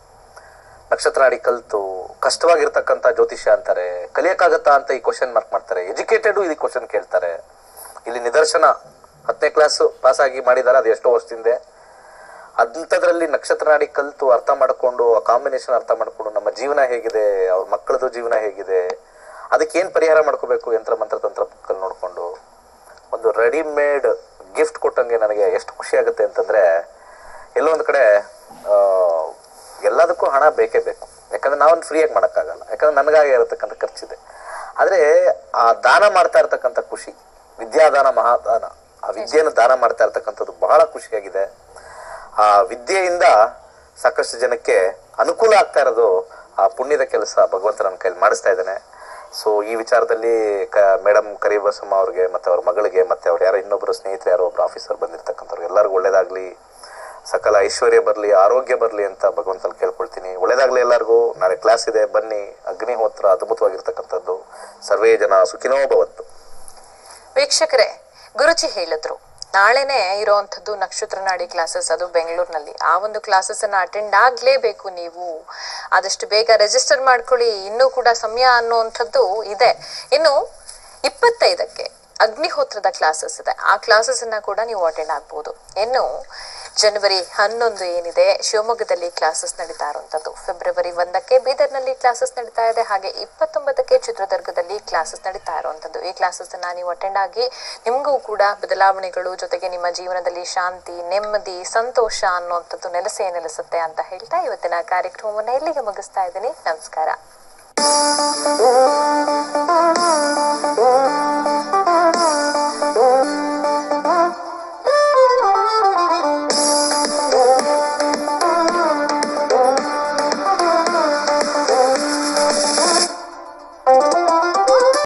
ನಕ್ಷತ್ರ ನಾಡಿ ಕಲ್ತು ಕಷ್ಟವಾಗಿರ್ತಕ್ಕಂಥ ಜ್ಯೋತಿಷ್ಯ ಅಂತಾರೆ ಕಲಿಯಕ್ಕಾಗತ್ತಾ ಅಂತ ಈ ಕ್ವಶನ್ ಮಾರ್ಕ್ ಮಾಡ್ತಾರೆ ಎಜುಕೇಟೆಡು ಇದು ಕ್ವಶನ್ ಕೇಳ್ತಾರೆ ಇಲ್ಲಿ ನಿದರ್ಶನ ಹತ್ತನೇ ಕ್ಲಾಸು ಪಾಸ್ ಆಗಿ ಮಾಡಿದಾರೆ ಅದು ಎಷ್ಟೋ ವರ್ಷದಿಂದ ಅಂಥದ್ರಲ್ಲಿ ನಕ್ಷತ್ರ ನಾಡಿ ಕಲ್ತು ಅರ್ಥ ಮಾಡ್ಕೊಂಡು ಆ ಕಾಂಬಿನೇಷನ್ ಅರ್ಥ ಮಾಡ್ಕೊಂಡು ನಮ್ಮ ಜೀವನ ಹೇಗಿದೆ ಅವ್ರ ಮಕ್ಕಳದು ಜೀವನ ಹೇಗಿದೆ ಅದಕ್ಕೆ ಏನು ಪರಿಹಾರ ಮಾಡ್ಕೋಬೇಕು ಯಂತ್ರ ಮಂತ್ರ ತಂತ್ರ ಬುಕ್ಕಲ್ಲಿ ನೋಡಿಕೊಂಡು ಒಂದು ರೆಡಿಮೇಡ್ ಗಿಫ್ಟ್ ಕೊಟ್ಟಂಗೆ ನನಗೆ ಎಷ್ಟು ಖುಷಿ ಆಗುತ್ತೆ ಅಂತಂದ್ರೆ ಎಲ್ಲೋ ಒಂದು ಕಡೆ ಆ, ಎಲ್ಲದಕ್ಕೂ ಹಣ ಬೇಕೇ ಬೇಕು ಯಾಕಂದ್ರೆ ನಾವೊಂದು ಫ್ರೀಯಾಗಿ ಮಾಡೋಕ್ಕಾಗಲ್ಲ ಯಾಕಂದ್ರೆ ನನಗಾಗಿ ಇರತಕ್ಕಂಥ ಖರ್ಚಿದೆ ಆದರೆ ಆ ದಾನ ಮಾಡ್ತಾ ಇರ್ತಕ್ಕಂಥ ಖುಷಿ ವಿದ್ಯಾದಾನ ಮಹಾದಾನ ಆ ವಿದ್ಯೆಯನ್ನು ದಾನ ಮಾಡ್ತಾ ಇರ್ತಕ್ಕಂಥದ್ದು ಬಹಳ ಖುಷಿಯಾಗಿದೆ ಆ ವಿದ್ಯೆಯಿಂದ ಸಾಕಷ್ಟು ಜನಕ್ಕೆ ಅನುಕೂಲ ಆಗ್ತಾ ಇರೋದು ಆ ಪುಣ್ಯದ ಕೆಲಸ ಭಗವಂತ ನನ್ನ ಕೈಲಿ ಮಾಡಿಸ್ತಾ ಇದ್ದಾನೆ ಸೊ ಈ ವಿಚಾರದಲ್ಲಿ ಕ ಮೇಡಮ್ ಕರಿಬಸಮ್ಮ ಅವ್ರಿಗೆ ಮತ್ತೆ ಅವ್ರ ಮಗಳಿಗೆ ಮತ್ತೆ ಅವ್ರು ಯಾರೋ ಇನ್ನೊಬ್ಬರು ಸ್ನೇಹಿತರು ಯಾರೋ ಒಬ್ರು ಆಫೀಸರ್ ಬಂದಿರ್ತಕ್ಕಂಥವ್ರು ಎಲ್ಲರಿಗೂ ಒಳ್ಳೇದಾಗ್ಲಿ ಸಕಲ ಐಶ್ವರ್ಯ ಬರಲಿ ಆರೋಗ್ಯ ಬರಲಿ ಅಂತ ಭಗವಂತಲ್ಲಿ ಕೇಳ್ಕೊಳ್ತೀನಿ ಒಳ್ಳೇದಾಗ್ಲಿ ಎಲ್ಲರಿಗೂ ನಾಳೆ ಕ್ಲಾಸ್ ಇದೆ ಬನ್ನಿ ಅಗ್ನಿಹೋತ್ರ ಅದ್ಭುತವಾಗಿರ್ತಕ್ಕಂಥದ್ದು ಸರ್ವೇ ಜನ ಸುಖಿನೋ ಭವತ್ತು ವೀಕ್ಷಕರೇ ಗುರುಜಿ ಹೇಳಿದ್ರು ನಾಳೆನೆ ಇರೋವಂಥದ್ದು ನಕ್ಷತ್ರ ನಾಡಿ ಕ್ಲಾಸಸ್ ಅದು ಬೆಂಗಳೂರಿನಲ್ಲಿ ಆ ಒಂದು ಕ್ಲಾಸಸ್ ಅನ್ನ ಅಟೆಂಡ್ ಆಗ್ಲೇಬೇಕು ನೀವು ಆದಷ್ಟು ಬೇಗ ರಿಜಿಸ್ಟರ್ ಮಾಡ್ಕೊಳ್ಳಿ ಇನ್ನೂ ಕೂಡ ಸಮಯ ಅನ್ನುವಂಥದ್ದು ಇದೆ ಇನ್ನು ಇಪ್ಪತ್ತೈದಕ್ಕೆ ಅಗ್ನಿಹೋತ್ರದ ಕ್ಲಾಸಸ್ ಇದೆ ಆ ಕ್ಲಾಸಸ್ ಅನ್ನ ಕೂಡ ನೀವು ಅಟೆಂಡ್ ಆಗ್ಬೋದು ಇನ್ನು ಜನವರಿ ಹನ್ನೊಂದು ಏನಿದೆ ಶಿವಮೊಗ್ಗದಲ್ಲಿ ಕ್ಲಾಸಸ್ ನಡೀತಾ ಇರುವಂತದ್ದು ಫೆಬ್ರವರಿ ಒಂದಕ್ಕೆ ಬೀದರ್ನಲ್ಲಿ ಕ್ಲಾಸಸ್ ನಡೀತಾ ಇದೆ ಹಾಗೆ ಇಪ್ಪತ್ತೊಂಬತ್ತಕ್ಕೆ ಚಿತ್ರದುರ್ಗದಲ್ಲಿ ಕ್ಲಾಸಸ್ ನಡೀತಾ ಇರುವಂತದ್ದು ಈ ಕ್ಲಾಸಸ್ ಅನ್ನ ನೀವು ಅಟೆಂಡ್ ಆಗಿ ನಿಮಗೂ ಕೂಡ ಬದಲಾವಣೆಗಳು ಜೊತೆಗೆ ನಿಮ್ಮ ಜೀವನದಲ್ಲಿ ಶಾಂತಿ ನೆಮ್ಮದಿ ಸಂತೋಷ ಅನ್ನುವಂಥದ್ದು ನೆಲೆಸೇ ನೆಲೆಸುತ್ತೆ ಅಂತ ಹೇಳ್ತಾ ಇವತ್ತಿನ ಕಾರ್ಯಕ್ರಮವನ್ನ ಇಲ್ಲಿಗೆ ಮುಗಿಸ್ತಾ ಇದ್ದೀನಿ ನಮಸ್ಕಾರ